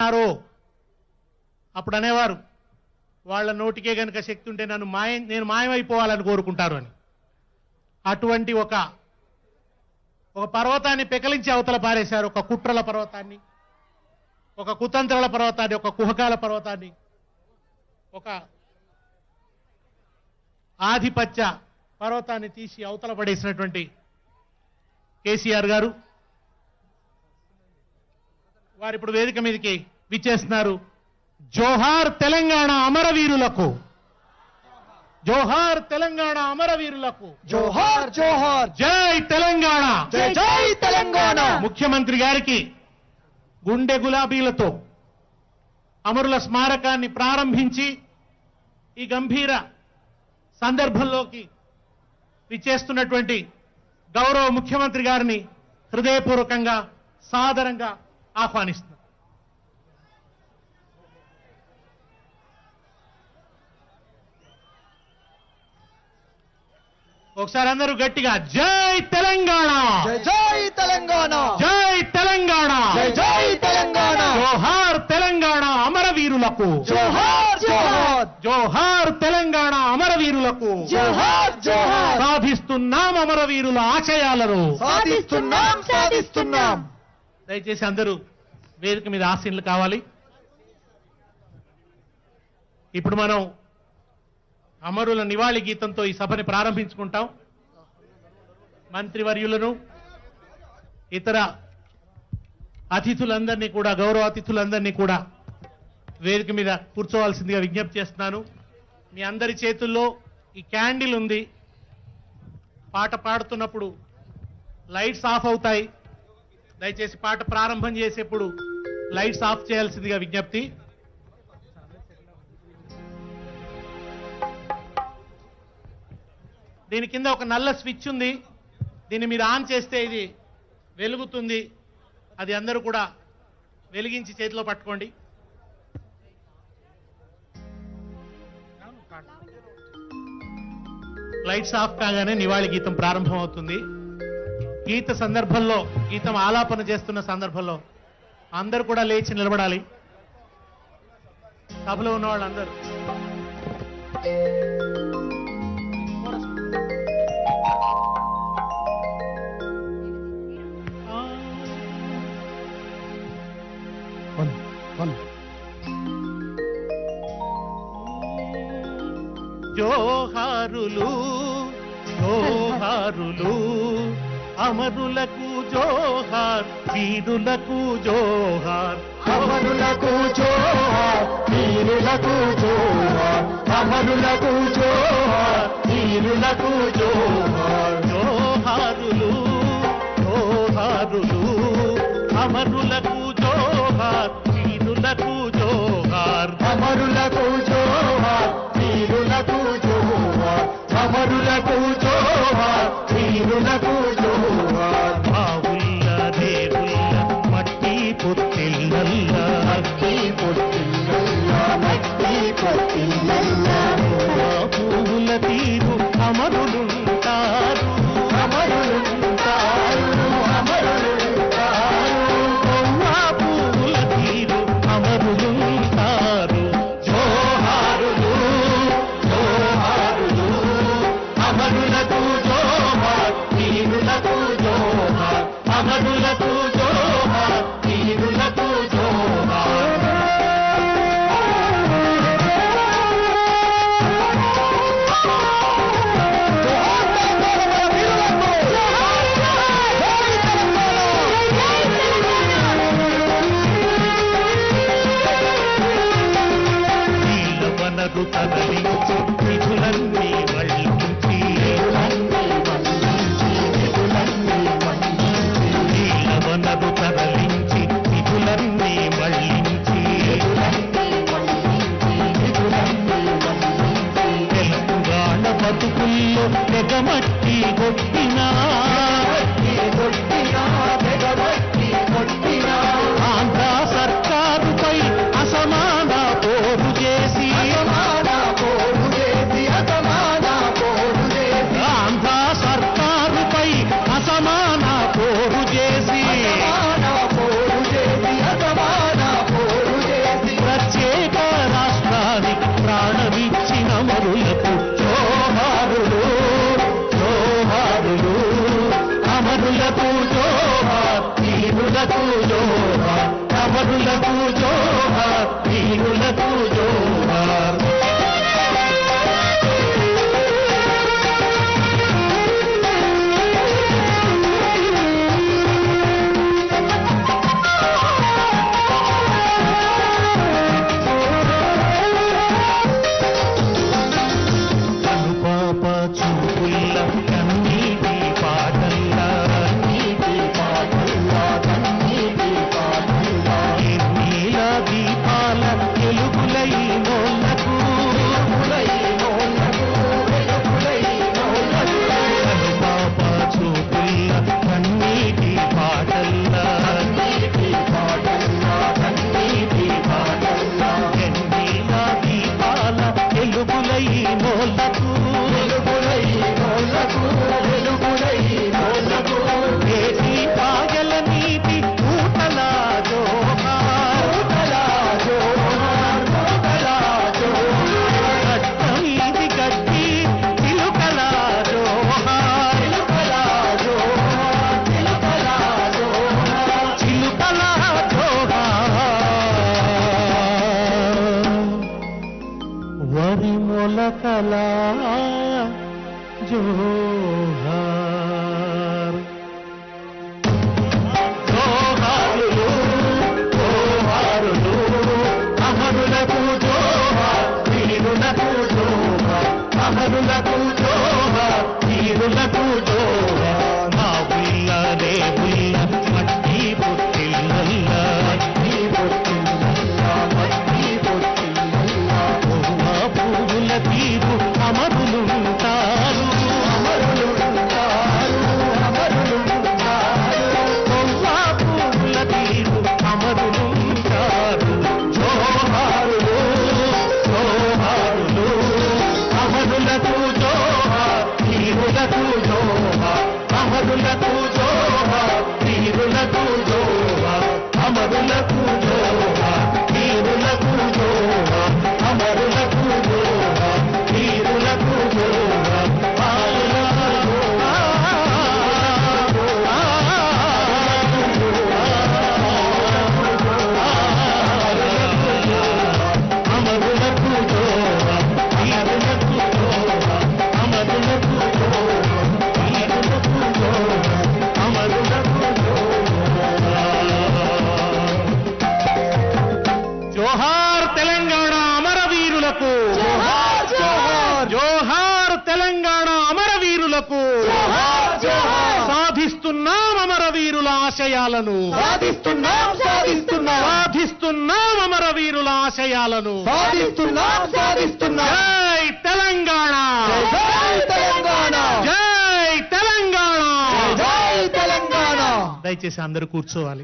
అన్నారో అప్పుడు అనేవారు వాళ్ళ నోటికే గనుక శక్తి ఉంటే నన్ను మాయం నేను మాయమైపోవాలని కోరుకుంటారు అని అటువంటి ఒక ఒక పర్వతాన్ని పెకలించి అవతల పారేశారు ఒక కుట్రల పర్వతాన్ని ఒక కుతంత్రాల పర్వతాన్ని ఒక కుహకాల పర్వతాన్ని ఒక ఆధిపత్య పర్వతాన్ని తీసి అవతల పడేసినటువంటి కేసీఆర్ గారు వారు ఇప్పుడు వేదిక మీదకి విచ్చేస్తున్నారు జోహార్ తెలంగాణ అమరవీరులకు జోహార్ తెలంగాణ అమరవీరులకు జోహార్ జోహార్ జై తెలంగాణ జై జై తెలంగాణ ముఖ్యమంత్రి గారికి గుండె గులాబీలతో అమరుల స్మారకాన్ని ప్రారంభించి ఈ గంభీర సందర్భంలోకి విచ్చేస్తున్నటువంటి గౌరవ ముఖ్యమంత్రి గారిని హృదయపూర్వకంగా సాదరంగా ఆహ్వానిస్తున్నారు ఒకసారి అందరూ గట్టిగా జై తెలంగాణ జై జై తెలంగాణ జై తెలంగాణ జై జై తెలంగాణ జోహార్ తెలంగాణ అమరవీరులకు జోహార్ జోహార్ జోహార్ తెలంగాణ అమరవీరులకు జోహార్ జోహార్ సాధిస్తున్నాం అమరవీరుల ఆశయాలను సాధిస్తున్నాం సాధిస్తున్నాం దయచేసి అందరూ వేదిక మీద ఆశీనులు కావాలి ఇప్పుడు మనం అమరుల నివాళి గీతంతో ఈ సభని ప్రారంభించుకుంటాం మంత్రివర్యులను ఇతర అతిథులందరినీ కూడా గౌరవ అతిథులందరినీ కూడా వేదిక మీద కూర్చోవాల్సిందిగా విజ్ఞప్తి చేస్తున్నాను మీ అందరి చేతుల్లో ఈ క్యాండిల్ ఉంది పాట పాడుతున్నప్పుడు లైట్స్ ఆఫ్ అవుతాయి దయచేసి పాట ప్రారంభం చేసేప్పుడు లైట్స్ ఆఫ్ చేయాల్సిందిగా విజ్ఞప్తి దీని కింద ఒక నల్ల స్విచ్ ఉంది దీన్ని మీరు ఆన్ చేస్తే ఇది వెలుగుతుంది అది అందరూ కూడా వెలిగించి చేతిలో పట్టుకోండి లైట్స్ ఆఫ్ కాగానే నివాళి గీతం ప్రారంభం అవుతుంది గీత సందర్భంలో గీతం ఆలాపన చేస్తున్న సందర్భంలో అందరూ కూడా లేచి నిలబడాలి సభలో ఉన్న వాళ్ళందరూ జోహారులు జోహారులు అమరులకు జోహార్ వీరులకు జోహార్ అమరులకు జోహార్ వీరులకు జోహార్ అమరులకు జోహార్ వీరులకు జోహార్ జోహారులు జోహారులు అమరులకు జోహార్ వీరులకు జోహార్ అమరులకు జోహార్ వీరులకు జోహార్ అమరులకు జోహార్ వీరులకు జోహార్ బావుల్ల దేవుల్ల మట్టి పుట్టిల్లల్ల మట్టి పొట్టిల్లల్లా మట్టి పొట్టిల్లల్లా ఆ పువ్వుల తీరు అమరులుంటారు అమరులుంటారు అమరులుంటారు ఆ పువ్వుల తీరు అమరులుంటారు జోహారులు జోహారులు అమరులకు జోహార్ వీరులకు జోహార్ అమరులకు జోహార్ వీరులకు జోహార్ నీల వనరు తరలించి నిధులన్నీ వళ్ళించి నీల వనరు తరలించి నిధులన్నీ వళ్ళించి తెలంగాణ బతుకుల్లో తెగమట్టి కొట్టినా ఆంధ్ర సర్కారుపై అసమాన పోరు చేసి ఆంధ్ర సర్కారుపై అసమాన పోరు చేసి పలకలా జోహార్ జోహారులు జోహారులు అమరులకు జోహార్ వీరులకు జోహార్ అమరులకు జోహార్ వీరులకు జోహార్ మా ఉల్లరే ఉల్ల మట్టి పుట్టిల్లల్లా మట్టి పొట్టిల్లల్లా, మట్టి పొట్టిల్లల్లా. మా పువ్వుల తీరు అమరులుంటారు అమరులుంటారు, అమరులుంటారు. మా పువ్వుల తీరు అమరులుంటారు జోహారులు జోహారులు అమరులకు జోహార్ వీరులకు జోహార్ అమరులకు జోహార్ వీరులకు జోహార్ అమరులకు జోహార్ వీరులకు జోహార్ అమరులకు జోహార్ వీరులకు జోహార్ అమరులకు జోహార్ వీరులకు జోహార్ అమరులకు జోహార్ వీరులకు జోహార్ అమరులకు జోహార్ తెలంగాణ అమరవీరులకు జోహార్ జోహార్ జోహార్ తెలంగాణ అమరవీరులకు జోహార్ జోహార్ సాధిస్తున్నాం అమరవీరుల ఆశయాలను సాధిస్తున్నాం సాధిస్తున్నాం సాధిస్తున్నాం అమరవీరుల ఆశయాలను సాధిస్తున్నాం సాధిస్తున్నాం జై తెలంగాణ జై తెలంగాణ జై తెలంగాణ జై తెలంగాణ దయచేసి అందరూ కూర్చోవాలి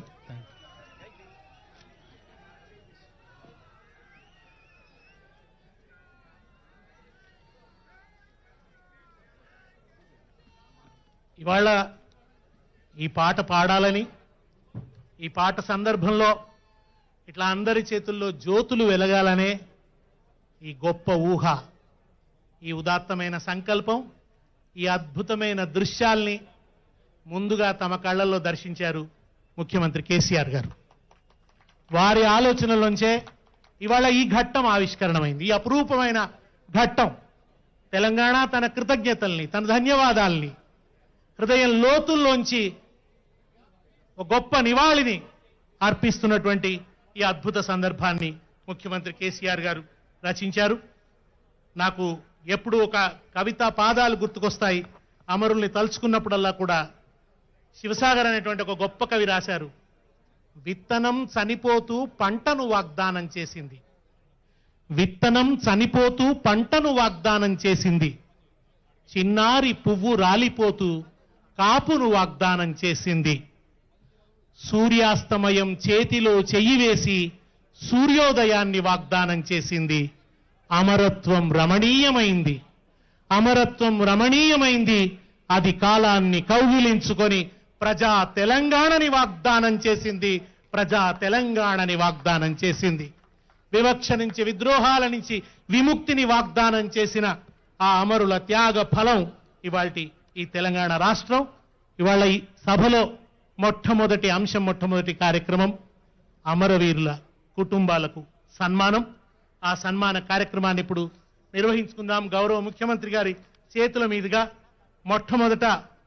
ఇవాళ ఈ పాట పాడాలని ఈ పాట సందర్భంలో ఇట్లా అందరి చేతుల్లో జ్యోతులు వెలగాలనే ఈ గొప్ప ఊహ ఈ ఉదాత్తమైన సంకల్పం ఈ అద్భుతమైన దృశ్యాల్ని ముందుగా తమ కళ్ళల్లో దర్శించారు ముఖ్యమంత్రి కేసీఆర్ గారు వారి ఆలోచనలోంచే ఇవాళ ఈ ఘట్టం ఆవిష్కరణమైంది ఈ అపురూపమైన ఘట్టం తెలంగాణ తన కృతజ్ఞతల్ని తన ధన్యవాదాల్ని హృదయం లోతుల్లోంచి ఒక గొప్ప నివాళిని అర్పిస్తున్నటువంటి ఈ అద్భుత సందర్భాన్ని ముఖ్యమంత్రి కేసీఆర్ గారు రచించారు నాకు ఎప్పుడు ఒక కవితా పాదాలు గుర్తుకొస్తాయి అమరుల్ని తలుచుకున్నప్పుడల్లా కూడా శివసాగర్ అనేటువంటి ఒక గొప్ప కవి రాశారు విత్తనం చనిపోతూ పంటను వాగ్దానం చేసింది విత్తనం చనిపోతూ పంటను వాగ్దానం చేసింది చిన్నారి పువ్వు రాలిపోతూ కాపును వాగ్దానం చేసింది సూర్యాస్తమయం చేతిలో చెయ్యి వేసి సూర్యోదయాన్ని వాగ్దానం చేసింది అమరత్వం రమణీయమైంది అమరత్వం రమణీయమైంది అది కాలాన్ని కౌగిలించుకొని ప్రజా తెలంగాణని వాగ్దానం చేసింది ప్రజా తెలంగాణని వాగ్దానం చేసింది వివక్ష నుంచి విద్రోహాల నుంచి విముక్తిని వాగ్దానం చేసిన ఆ అమరుల త్యాగ ఫలం ఇవాల్టి ఈ తెలంగాణ రాష్ట్రం ఇవాళ ఈ సభలో మొట్టమొదటి అంశం మొట్టమొదటి కార్యక్రమం అమరవీరుల కుటుంబాలకు సన్మానం ఆ సన్మాన కార్యక్రమాన్ని ఇప్పుడు నిర్వహించుకుందాం గౌరవ ముఖ్యమంత్రి గారి చేతుల మీదుగా మొట్టమొదట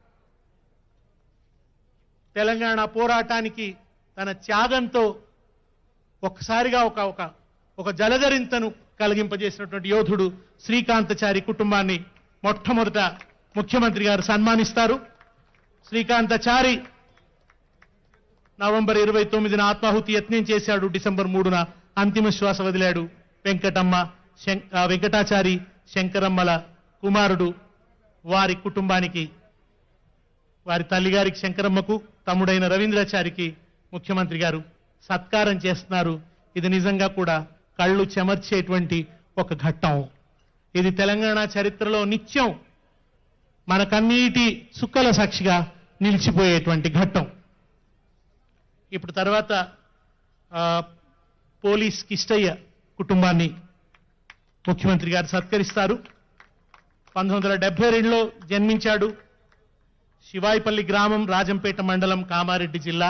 తెలంగాణ పోరాటానికి తన త్యాగంతో ఒక్కసారిగా ఒక ఒక ఒక జలధరింతను కలిగింపజేసినటువంటి యోధుడు శ్రీకాంతచారి కుటుంబాన్ని మొట్టమొదట ముఖ్యమంత్రి గారు సన్మానిస్తారు శ్రీకాంతచారి నవంబర్ ఇరవై తొమ్మిదిన ఆత్మాహుతి యత్నం చేశాడు డిసెంబర్ మూడున అంతిమ శ్వాస వదిలాడు వెంకటమ్మ శం- ఆ, వెంకటాచారి శంకరమ్మల కుమారుడు వారి కుటుంబానికి వారి తల్లిగారికి శంకరమ్మకు తమ్ముడైన రవీంద్రాచారికి ముఖ్యమంత్రి గారు సత్కారం చేస్తున్నారు ఇది నిజంగా కూడా కళ్ళు చెమర్చేటువంటి ఒక ఘట్టం ఇది తెలంగాణ చరిత్రలో నిత్యం మన కన్నీటి చుక్కల సాక్షిగా నిలిచిపోయేటువంటి ఘట్టం ఇప్పుడు తర్వాత ఆ, పోలీస్ కిష్టయ్య కుటుంబాన్ని ముఖ్యమంత్రి గారు సత్కరిస్తారు పంతొమ్మిది వందల డెబ్బై రెండులో జన్మించాడు శివాయిపల్లి గ్రామం రాజంపేట మండలం కామారెడ్డి జిల్లా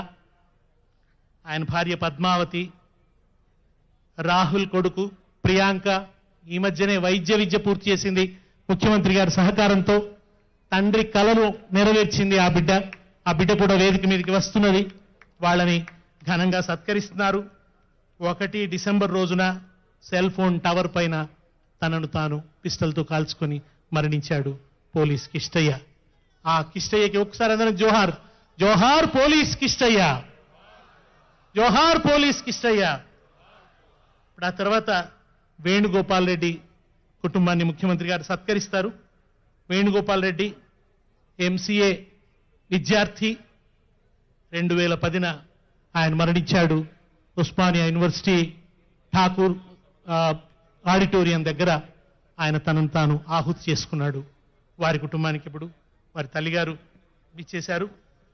ఆయన భార్య పద్మావతి రాహుల్ కొడుకు ప్రియాంక ఈ మధ్యనే వైద్య విద్య పూర్తి చేసింది ముఖ్యమంత్రి గారి సహకారంతో తండ్రి కలలు నెరవేర్చింది ఆ బిడ్డ ఆ బిడ్డ కూడా వేదిక మీదకి వస్తున్నది వాళ్ళని ఘనంగా సత్కరిస్తున్నారు ఒకటి డిసెంబర్ రోజున సెల్ ఫోన్ టవర్ పైన తనను తాను పిస్టల్తో కాల్చుకొని మరణించాడు పోలీస్ కిష్టయ్య ఆ కిష్టయ్యకి ఒకసారి అందరం జోహార్ జోహార్ పోలీస్ కిష్టయ్య జోహార్ పోలీస్ కిష్టయ్య ఇప్పుడు ఆ తర్వాత వేణుగోపాల్ రెడ్డి కుటుంబాన్ని ముఖ్యమంత్రి గారు సత్కరిస్తారు వేణుగోపాల్ రెడ్డి ఎంసీఏ విద్యార్థి రెండు వేల పదిన ఆయన మరణించాడు ఉస్మానియా యూనివర్సిటీ ఠాకూర్ ఆ, ఆడిటోరియం దగ్గర ఆయన తనను తాను ఆహుతి చేసుకున్నాడు వారి కుటుంబానికి ఇప్పుడు వారి తల్లిగారు ఇచ్చేశారు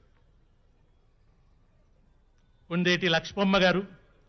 కొండేటి లక్ష్మమ్మ గారు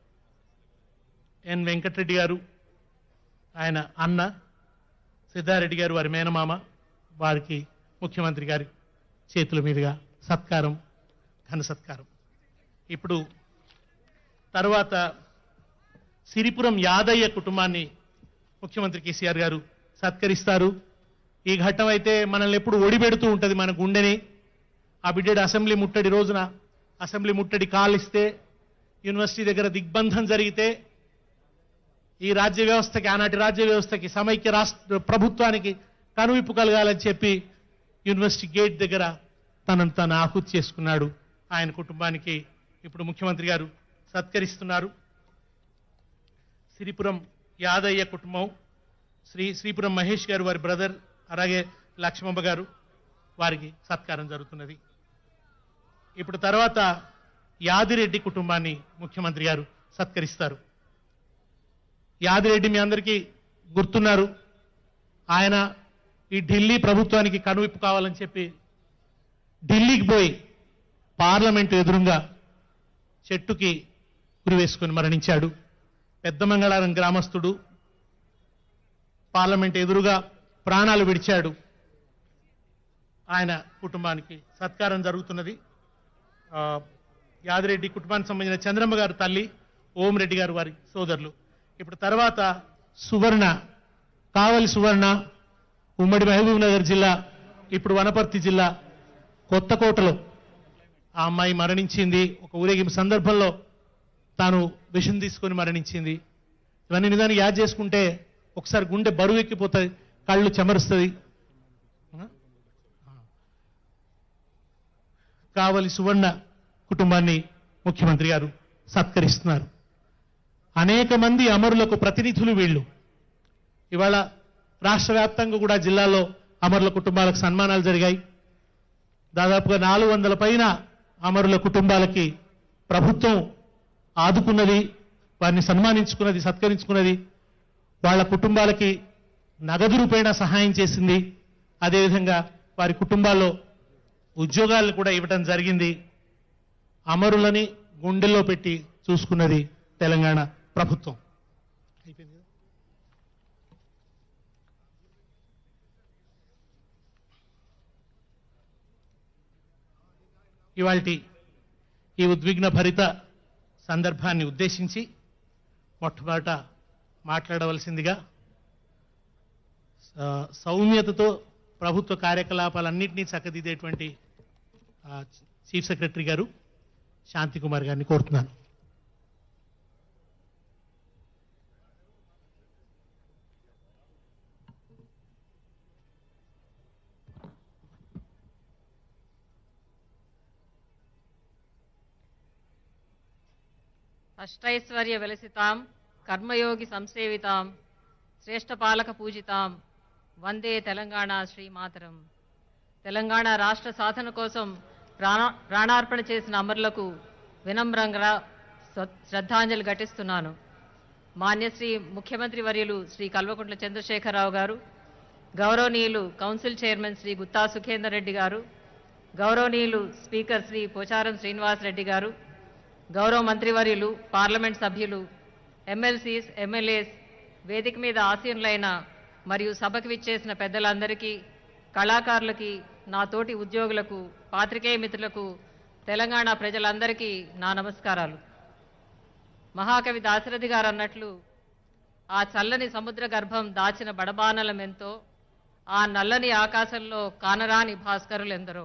ఎన్ వెంకటరెడ్డి గారు ఆయన అన్న సిద్ధారెడ్డి గారు వారి మేనమామ వారికి ముఖ్యమంత్రి గారి చేతుల మీదుగా సత్కారం ఘన సత్కారం ఇప్పుడు తర్వాత సిరిపురం యాదయ్య కుటుంబాన్ని ముఖ్యమంత్రి కేసీఆర్ గారు సత్కరిస్తారు ఈ ఘట్టం అయితే మనల్ని ఎప్పుడు ఒడిపెడుతూ ఉంటుంది మన గుండెని ఆ బిడ్డడు అసెంబ్లీ ముట్టడి రోజున అసెంబ్లీ ముట్టడి కాలిస్తే యూనివర్సిటీ దగ్గర దిగ్బంధం జరిగితే ఈ రాజ్య వ్యవస్థకి ఆనాటి రాజ్య వ్యవస్థకి సమైక్య రాష్ట్ర ప్రభుత్వానికి కనువిప్పు కలగాలని చెప్పి యూనివర్సిటీ గేట్ దగ్గర తనను తాను ఆహుతి చేసుకున్నాడు ఆయన కుటుంబానికి ఇప్పుడు ముఖ్యమంత్రి గారు సత్కరిస్తున్నారు సిరిపురం యాదయ్య కుటుంబం శ్రీ శ్రీపురం మహేష్ గారు వారి బ్రదర్ అలాగే లక్ష్మమ్మ గారు వారికి సత్కారం జరుగుతున్నది ఇప్పుడు తర్వాత యాదిరెడ్డి కుటుంబాన్ని ముఖ్యమంత్రి గారు సత్కరిస్తారు యాదిరెడ్డి మీ అందరికీ గుర్తున్నారు ఆయన ఈ ఢిల్లీ ప్రభుత్వానికి కనువిప్పు కావాలని చెప్పి ఢిల్లీకి పోయి పార్లమెంటు ఎదురుగా చెట్టుకి ఉరివేసుకొని మరణించాడు పెద్ద మంగళారం గ్రామస్తుడు పార్లమెంట్ ఎదురుగా ప్రాణాలు విడిచాడు ఆయన కుటుంబానికి సత్కారం జరుగుతున్నది ఆ, యాదిరెడ్డి కుటుంబానికి సంబంధించిన చంద్రమ్మ గారు తల్లి ఓం రెడ్డి గారు వారి సోదరులు ఇప్పుడు తర్వాత సువర్ణ కావలి సువర్ణ ఉమ్మడి మహబూబ్ నగర్ జిల్లా ఇప్పుడు వనపర్తి జిల్లా కొత్తకోటలో ఆ అమ్మాయి మరణించింది ఒక ఊరేగింపు సందర్భంలో తాను విషం తీసుకొని మరణించింది ఇవన్నీ నిదానికి యాద్ చేసుకుంటే ఒకసారి గుండె బరువు ఎక్కిపోతుంది కళ్ళు చెమరుస్తుంది కావలి సువర్ణ కుటుంబాన్ని ముఖ్యమంత్రి గారు సత్కరిస్తున్నారు అనేక మంది అమరులకు ప్రతినిధులు వీళ్ళు ఇవాళ రాష్ట్ర వ్యాప్తంగా కూడా జిల్లాలో అమరుల కుటుంబాలకు సన్మానాలు జరిగాయి దాదాపుగా నాలుగు వందల పైన అమరుల కుటుంబాలకి ప్రభుత్వం ఆదుకున్నది వారిని సన్మానించుకున్నది సత్కరించుకున్నది వాళ్ళ కుటుంబాలకి నగదు రూపేణ సహాయం చేసింది అదేవిధంగా వారి కుటుంబాల్లో ఉద్యోగాలను కూడా ఇవ్వడం జరిగింది అమరులని గుండెల్లో పెట్టి చూసుకున్నది తెలంగాణ ప్రభుత్వం అయిపోయింది కదా? ఇవాల్టి ఈ ఉద్విగ్న భరిత సందర్భాన్ని ఉద్దేశించి మొట్టమొదట మాట్లాడవలసిందిగా ఆ, సౌమ్యతతో ప్రభుత్వ కార్యకలాపాలన్నింటినీ చక్కదిద్దేటువంటి ఆ, చీఫ్ సెక్రటరీ గారు శాంతి కుమార్ గారిని కోరుతున్నాను అష్టైశ్వర్య వెలసితాం కర్మయోగి సంసేవితాం శ్రేష్ఠపాలక పూజితాం వందే తెలంగాణ శ్రీమాతరం తెలంగాణ రాష్ట్ర సాధన కోసం ప్రాణ ప్రాణార్పణ చేసిన అమరులకు వినమ్రంగా స్వ- శ్రద్ధాంజలి ఘటిస్తున్నాను మాన్యశ్రీ ముఖ్యమంత్రి వర్యులు శ్రీ కల్వకుంట్ల చంద్రశేఖరరావు గారు గౌరవనీయులు కౌన్సిల్ చైర్మన్ శ్రీ గుత్తా సుఖేందర్ రెడ్డి గారు గౌరవనీయులు స్పీకర్ శ్రీ పోచారం శ్రీనివాస్ రెడ్డి గారు గౌరవ మంత్రివర్యులు పార్లమెంట్ సభ్యులు ఎమ్మెల్సీస్ ఎమ్మెల్యేస్ వేదిక మీద ఆసీనులైన మరియు సభకు విచ్చేసిన పెద్దలందరికీ కళాకారులకి నా తోటి ఉద్యోగులకు పాత్రికేయ మిత్రులకు తెలంగాణ ప్రజలందరికీ నా నమస్కారాలు మహాకవి దాశరథి గారు అన్నట్లు ఆ చల్లని సముద్ర గర్భం దాచిన బడబానలమెంతో ఆ నల్లని ఆకాశంలో కానరాని భాస్కరులెందరో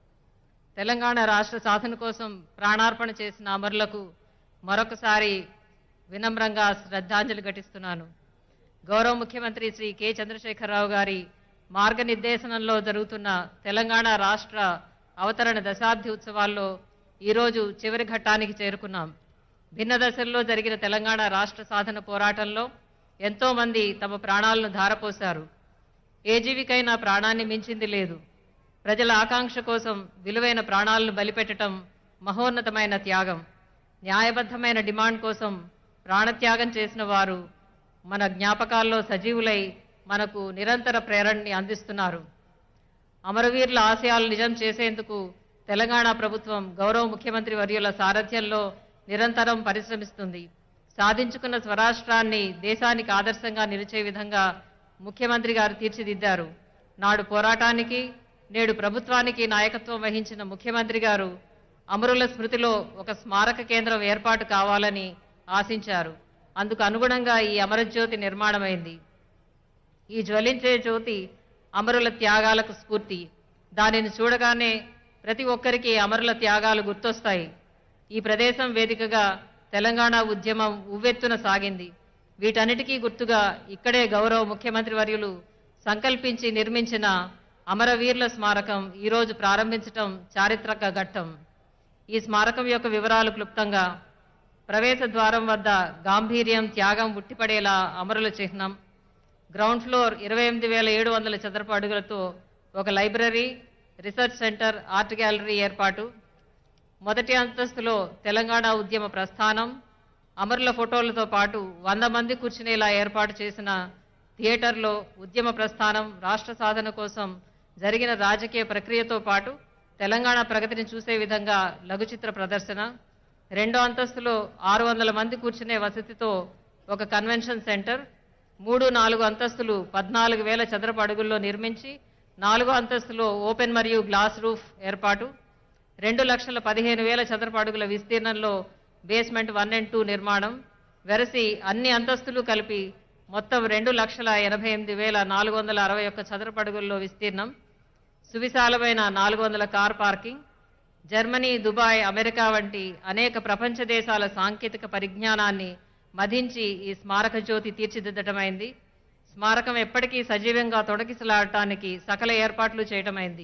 తెలంగాణ రాష్ట్ర సాధన కోసం ప్రాణార్పణ చేసిన అమరులకు మరొకసారి వినమ్రంగా శ్రద్ధాంజలి ఘటిస్తున్నాను గౌరవ ముఖ్యమంత్రి శ్రీ కె చంద్రశేఖరరావు గారి మార్గనిర్దేశనంలో జరుగుతున్న తెలంగాణ రాష్ట్ర అవతరణ దశాబ్ది ఉత్సవాల్లో ఈరోజు చివరి ఘట్టానికి చేరుకున్నాం భిన్న దశల్లో జరిగిన తెలంగాణ రాష్ట్ర సాధన పోరాటంలో ఎంతో మంది తమ ప్రాణాలను ధారపోశారు ఏ జీవికైనా ప్రాణాన్ని మించింది లేదు ప్రజల ఆకాంక్ష కోసం విలువైన ప్రాణాలను బలిపెట్టడం మహోన్నతమైన త్యాగం న్యాయబద్ధమైన డిమాండ్ కోసం ప్రాణత్యాగం చేసిన వారు మన జ్ఞాపకాల్లో సజీవులై మనకు నిరంతర ప్రేరణని అందిస్తున్నారు అమరవీరుల ఆశయాలు నిజం చేసేందుకు తెలంగాణ ప్రభుత్వం గౌరవ ముఖ్యమంత్రి వర్యుల సారథ్యంలో నిరంతరం పరిశ్రమిస్తుంది సాధించుకున్న స్వరాష్ట్రాన్ని దేశానికి ఆదర్శంగా నిలిచే విధంగా ముఖ్యమంత్రి గారు తీర్చిదిద్దారు నాడు పోరాటానికి నేడు ప్రభుత్వానికి నాయకత్వం వహించిన ముఖ్యమంత్రి గారు అమరుల స్మృతిలో ఒక స్మారక కేంద్రం ఏర్పాటు కావాలని ఆశించారు అందుకు అనుగుణంగా ఈ అమరజ్యోతి నిర్మాణమైంది ఈ జ్వలించే జ్యోతి అమరుల త్యాగాలకు స్ఫూర్తి దానిని చూడగానే ప్రతి ఒక్కరికి అమరుల త్యాగాలు గుర్తొస్తాయి ఈ ప్రదేశం వేదికగా తెలంగాణ ఉద్యమం ఉవ్వెత్తున సాగింది వీటన్నిటికీ గుర్తుగా ఇక్కడే గౌరవ ముఖ్యమంత్రి వర్యులు సంకల్పించి నిర్మించిన అమరవీరుల స్మారకం ఈరోజు ప్రారంభించటం చారిత్రక ఘట్టం ఈ స్మారకం యొక్క వివరాలు క్లుప్తంగా ప్రవేశ ద్వారం వద్ద గాంభీర్యం త్యాగం ఉట్టిపడేలా అమరుల చిహ్నం గ్రౌండ్ ఫ్లోర్ ఇరవై ఎనిమిది వేల ఏడు వందల చదరపు అడుగులతో ఒక library research centre art gallery ఏర్పాటు మొదటి అంతస్తులో తెలంగాణ ఉద్యమ ప్రస్థానం అమరుల ఫోటోలతో పాటు వంద మంది కూర్చునేలా ఏర్పాటు చేసిన థియేటర్లో ఉద్యమ ప్రస్థానం రాష్ట్ర సాధన కోసం జరిగిన రాజకీయ ప్రక్రియతో పాటు తెలంగాణ ప్రగతిని చూసే విధంగా లఘుచిత్ర ప్రదర్శన రెండో అంతస్తులో ఆరు వందల మంది కూర్చునే వసతితో ఒక కన్వెన్షన్ సెంటర్ మూడు నాలుగు అంతస్తులు పద్నాలుగు వేల చదరపు అడుగుల్లో నిర్మించి నాలుగో అంతస్తులో ఓపెన్ మరియు గ్లాస్ రూఫ్ ఏర్పాటు రెండు లక్షల పదిహేను వేల చదరపు అడుగుల విస్తీర్ణంలో బేస్మెంట్ వన్ అండ్ టూ నిర్మాణం వెరసి అన్ని అంతస్తులు కలిపి మొత్తం రెండు లక్షల ఎనభై ఎనిమిది వేల నాలుగు వందల అరవై ఒక్క చదరపు అడుగుల్లో విస్తీర్ణం సువిశాలమైన నాలుగు వందల car parking Germany Dubai America వంటి అనేక ప్రపంచ దేశాల సాంకేతిక పరిజ్ఞానాన్ని మధించి ఈ స్మారక జ్యోతి తీర్చిదిద్దటమైంది స్మారకం ఎప్పటికీ సజీవంగా తొడకిసలాడటానికి సకల ఏర్పాట్లు చేయటమైంది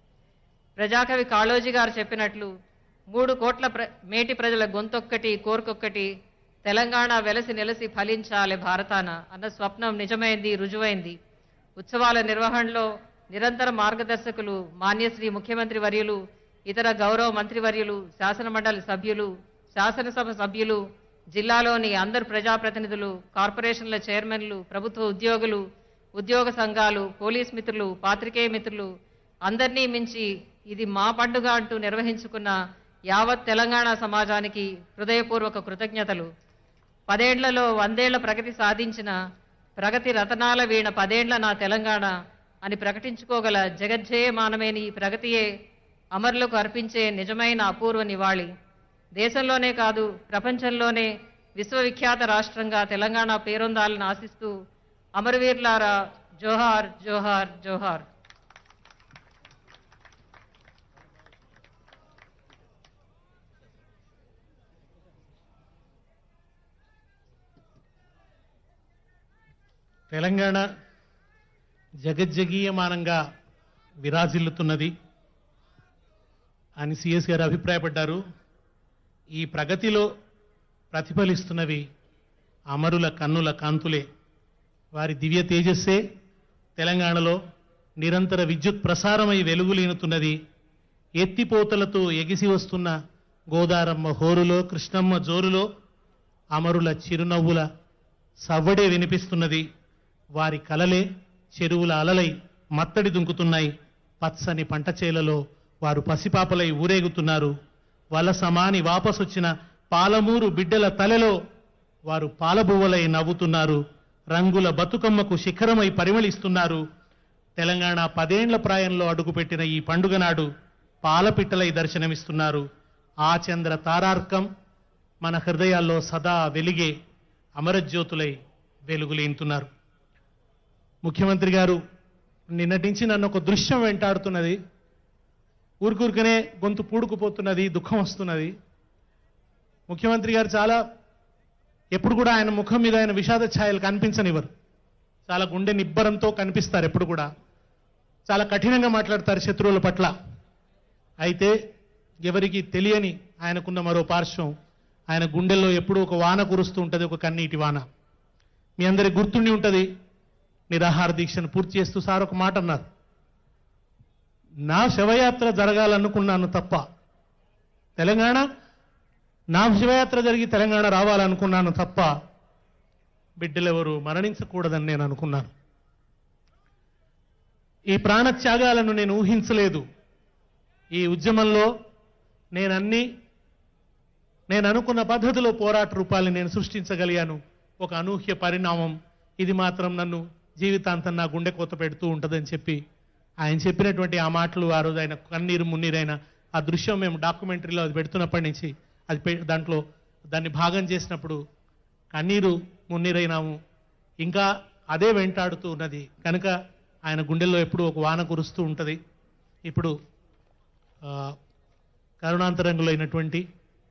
ప్రజాకవి కాళోజీ గారు చెప్పినట్లు మూడు కోట్ల ప్ర మేటి ప్రజల గొంతొక్కటి కోరికొక్కటి తెలంగాణ వెలసి నెలసి ఫలించాలి భారతాన అన్న స్వప్నం నిజమైంది రుజువైంది ఉత్సవాల నిర్వహణలో నిరంతర మార్గదర్శకులు మాన్యశ్రీ ముఖ్యమంత్రి వర్యులు ఇతర గౌరవ మంత్రివర్యులు శాసనమండలి సభ్యులు శాసనసభ సభ్యులు జిల్లాలోని అందరు ప్రజాప్రతినిధులు కార్పొరేషన్ల చైర్మన్లు ప్రభుత్వ ఉద్యోగులు ఉద్యోగ సంఘాలు పోలీస్ మిత్రులు పాత్రికేయ మిత్రులు అందరినీ మించి ఇది మా పండుగ అంటూ నిర్వహించుకున్న యావత్ తెలంగాణ సమాజానికి హృదయపూర్వక కృతజ్ఞతలు పదేళ్లలో వందేళ్ల ప్రగతి సాధించిన ప్రగతి రతనాల వీణ పదేండ్ల నా తెలంగాణ అని ప్రకటించుకోగల జగజ్జేయమానమైన ఈ ప్రగతియే అమరులకు అర్పించే నిజమైన అపూర్వ నివాళి దేశంలోనే కాదు ప్రపంచంలోనే విశ్వవిఖ్యాత రాష్ట్రంగా తెలంగాణ పేరొందాలని ఆశిస్తూ అమరవీరులారా జోహార్ జోహార్ జోహార్ తెలంగాణ జగజ్జగీయమానంగా విరాజిల్లుతున్నది అని సిఎస్ గారు అభిప్రాయపడ్డారు ఈ ప్రగతిలో ప్రతిఫలిస్తున్నవి అమరుల కన్నుల కాంతులే వారి దివ్య తేజస్సే తెలంగాణలో నిరంతర విద్యుత్ ప్రసారమై వెలుగులీనుతున్నది ఎత్తిపోతలతో ఎగిసి వస్తున్న గోదారమ్మ హోరులో కృష్ణమ్మ జోరులో అమరుల చిరునవ్వుల సవ్వడే వినిపిస్తున్నది వారి కలలే చెరువుల అలలై మత్తడి దుంకుతున్నాయి పచ్చని పంట చేలలో వారు పసిపాపలై ఊరేగుతున్నారు వలసమాని వాపసొచ్చిన పాలమూరు బిడ్డల తలలో వారు పాలబువ్వలై నవ్వుతున్నారు రంగుల బతుకమ్మకు శిఖరమై పరిమళిస్తున్నారు తెలంగాణ పదేండ్ల ప్రాయంలో అడుగుపెట్టిన ఈ పండుగ నాడు పాలపిట్టలై దర్శనమిస్తున్నారు ఆ చంద్ర తారార్కం మన హృదయాల్లో సదా వెలిగే అమరజ్యోతులై వెలుగులేంతున్నారు ముఖ్యమంత్రి గారు నిన్నటి నుంచి నన్ను ఒక దృశ్యం వెంటాడుతున్నది ఊరికూరికనే గొంతు పూడుకుపోతున్నది దుఃఖం వస్తున్నది ముఖ్యమంత్రి గారు చాలా ఎప్పుడు కూడా ఆయన ముఖం మీద ఆయన విషాద ఛాయలు కనిపించనివ్వరు చాలా గుండె నిబ్బరంతో కనిపిస్తారు ఎప్పుడు కూడా చాలా కఠినంగా మాట్లాడతారు శత్రువుల పట్ల అయితే ఎవరికి తెలియని ఆయనకున్న మరో పార్శ్వం ఆయన గుండెల్లో ఎప్పుడూ ఒక వాన కురుస్తూ ఉంటుంది ఒక కన్నీటి వాన మీ అందరికి గుర్తుండి ఉంటుంది నిరాహార దీక్షను పూర్తి చేస్తూ సార్ ఒక మాట అన్నారు నా శవయాత్ర జరగాలనుకున్నాను తప్ప తెలంగాణ నా శివయాత్ర జరిగి తెలంగాణ రావాలనుకున్నాను తప్ప బిడ్డలెవరు మరణించకూడదని నేను అనుకున్నాను ఈ ప్రాణత్యాగాలను నేను ఊహించలేదు ఈ ఉద్యమంలో నేనన్ని నేను అనుకున్న పద్ధతిలో పోరాట రూపాలను నేను సృష్టించగలిగాను ఒక అనూహ్య పరిణామం ఇది మాత్రం నన్ను జీవితాంతం నా గుండె కోత పెడుతూ ఉంటుందని చెప్పి ఆయన చెప్పినటువంటి ఆ మాటలు ఆ రోజు ఆయన కన్నీరు మున్నీరైన ఆ దృశ్యం మేము డాక్యుమెంటరీలో అది పెడుతున్నప్పటి నుంచి అది పె- దాంట్లో దాన్ని భాగం చేసినప్పుడు కన్నీరు మున్నీరైనాము ఇంకా అదే వెంటాడుతూ ఉన్నది కనుక ఆయన గుండెల్లో ఎప్పుడూ ఒక వాన కురుస్తూ ఉంటుంది ఇప్పుడు ఆ, కరుణాంతరంగులైనటువంటి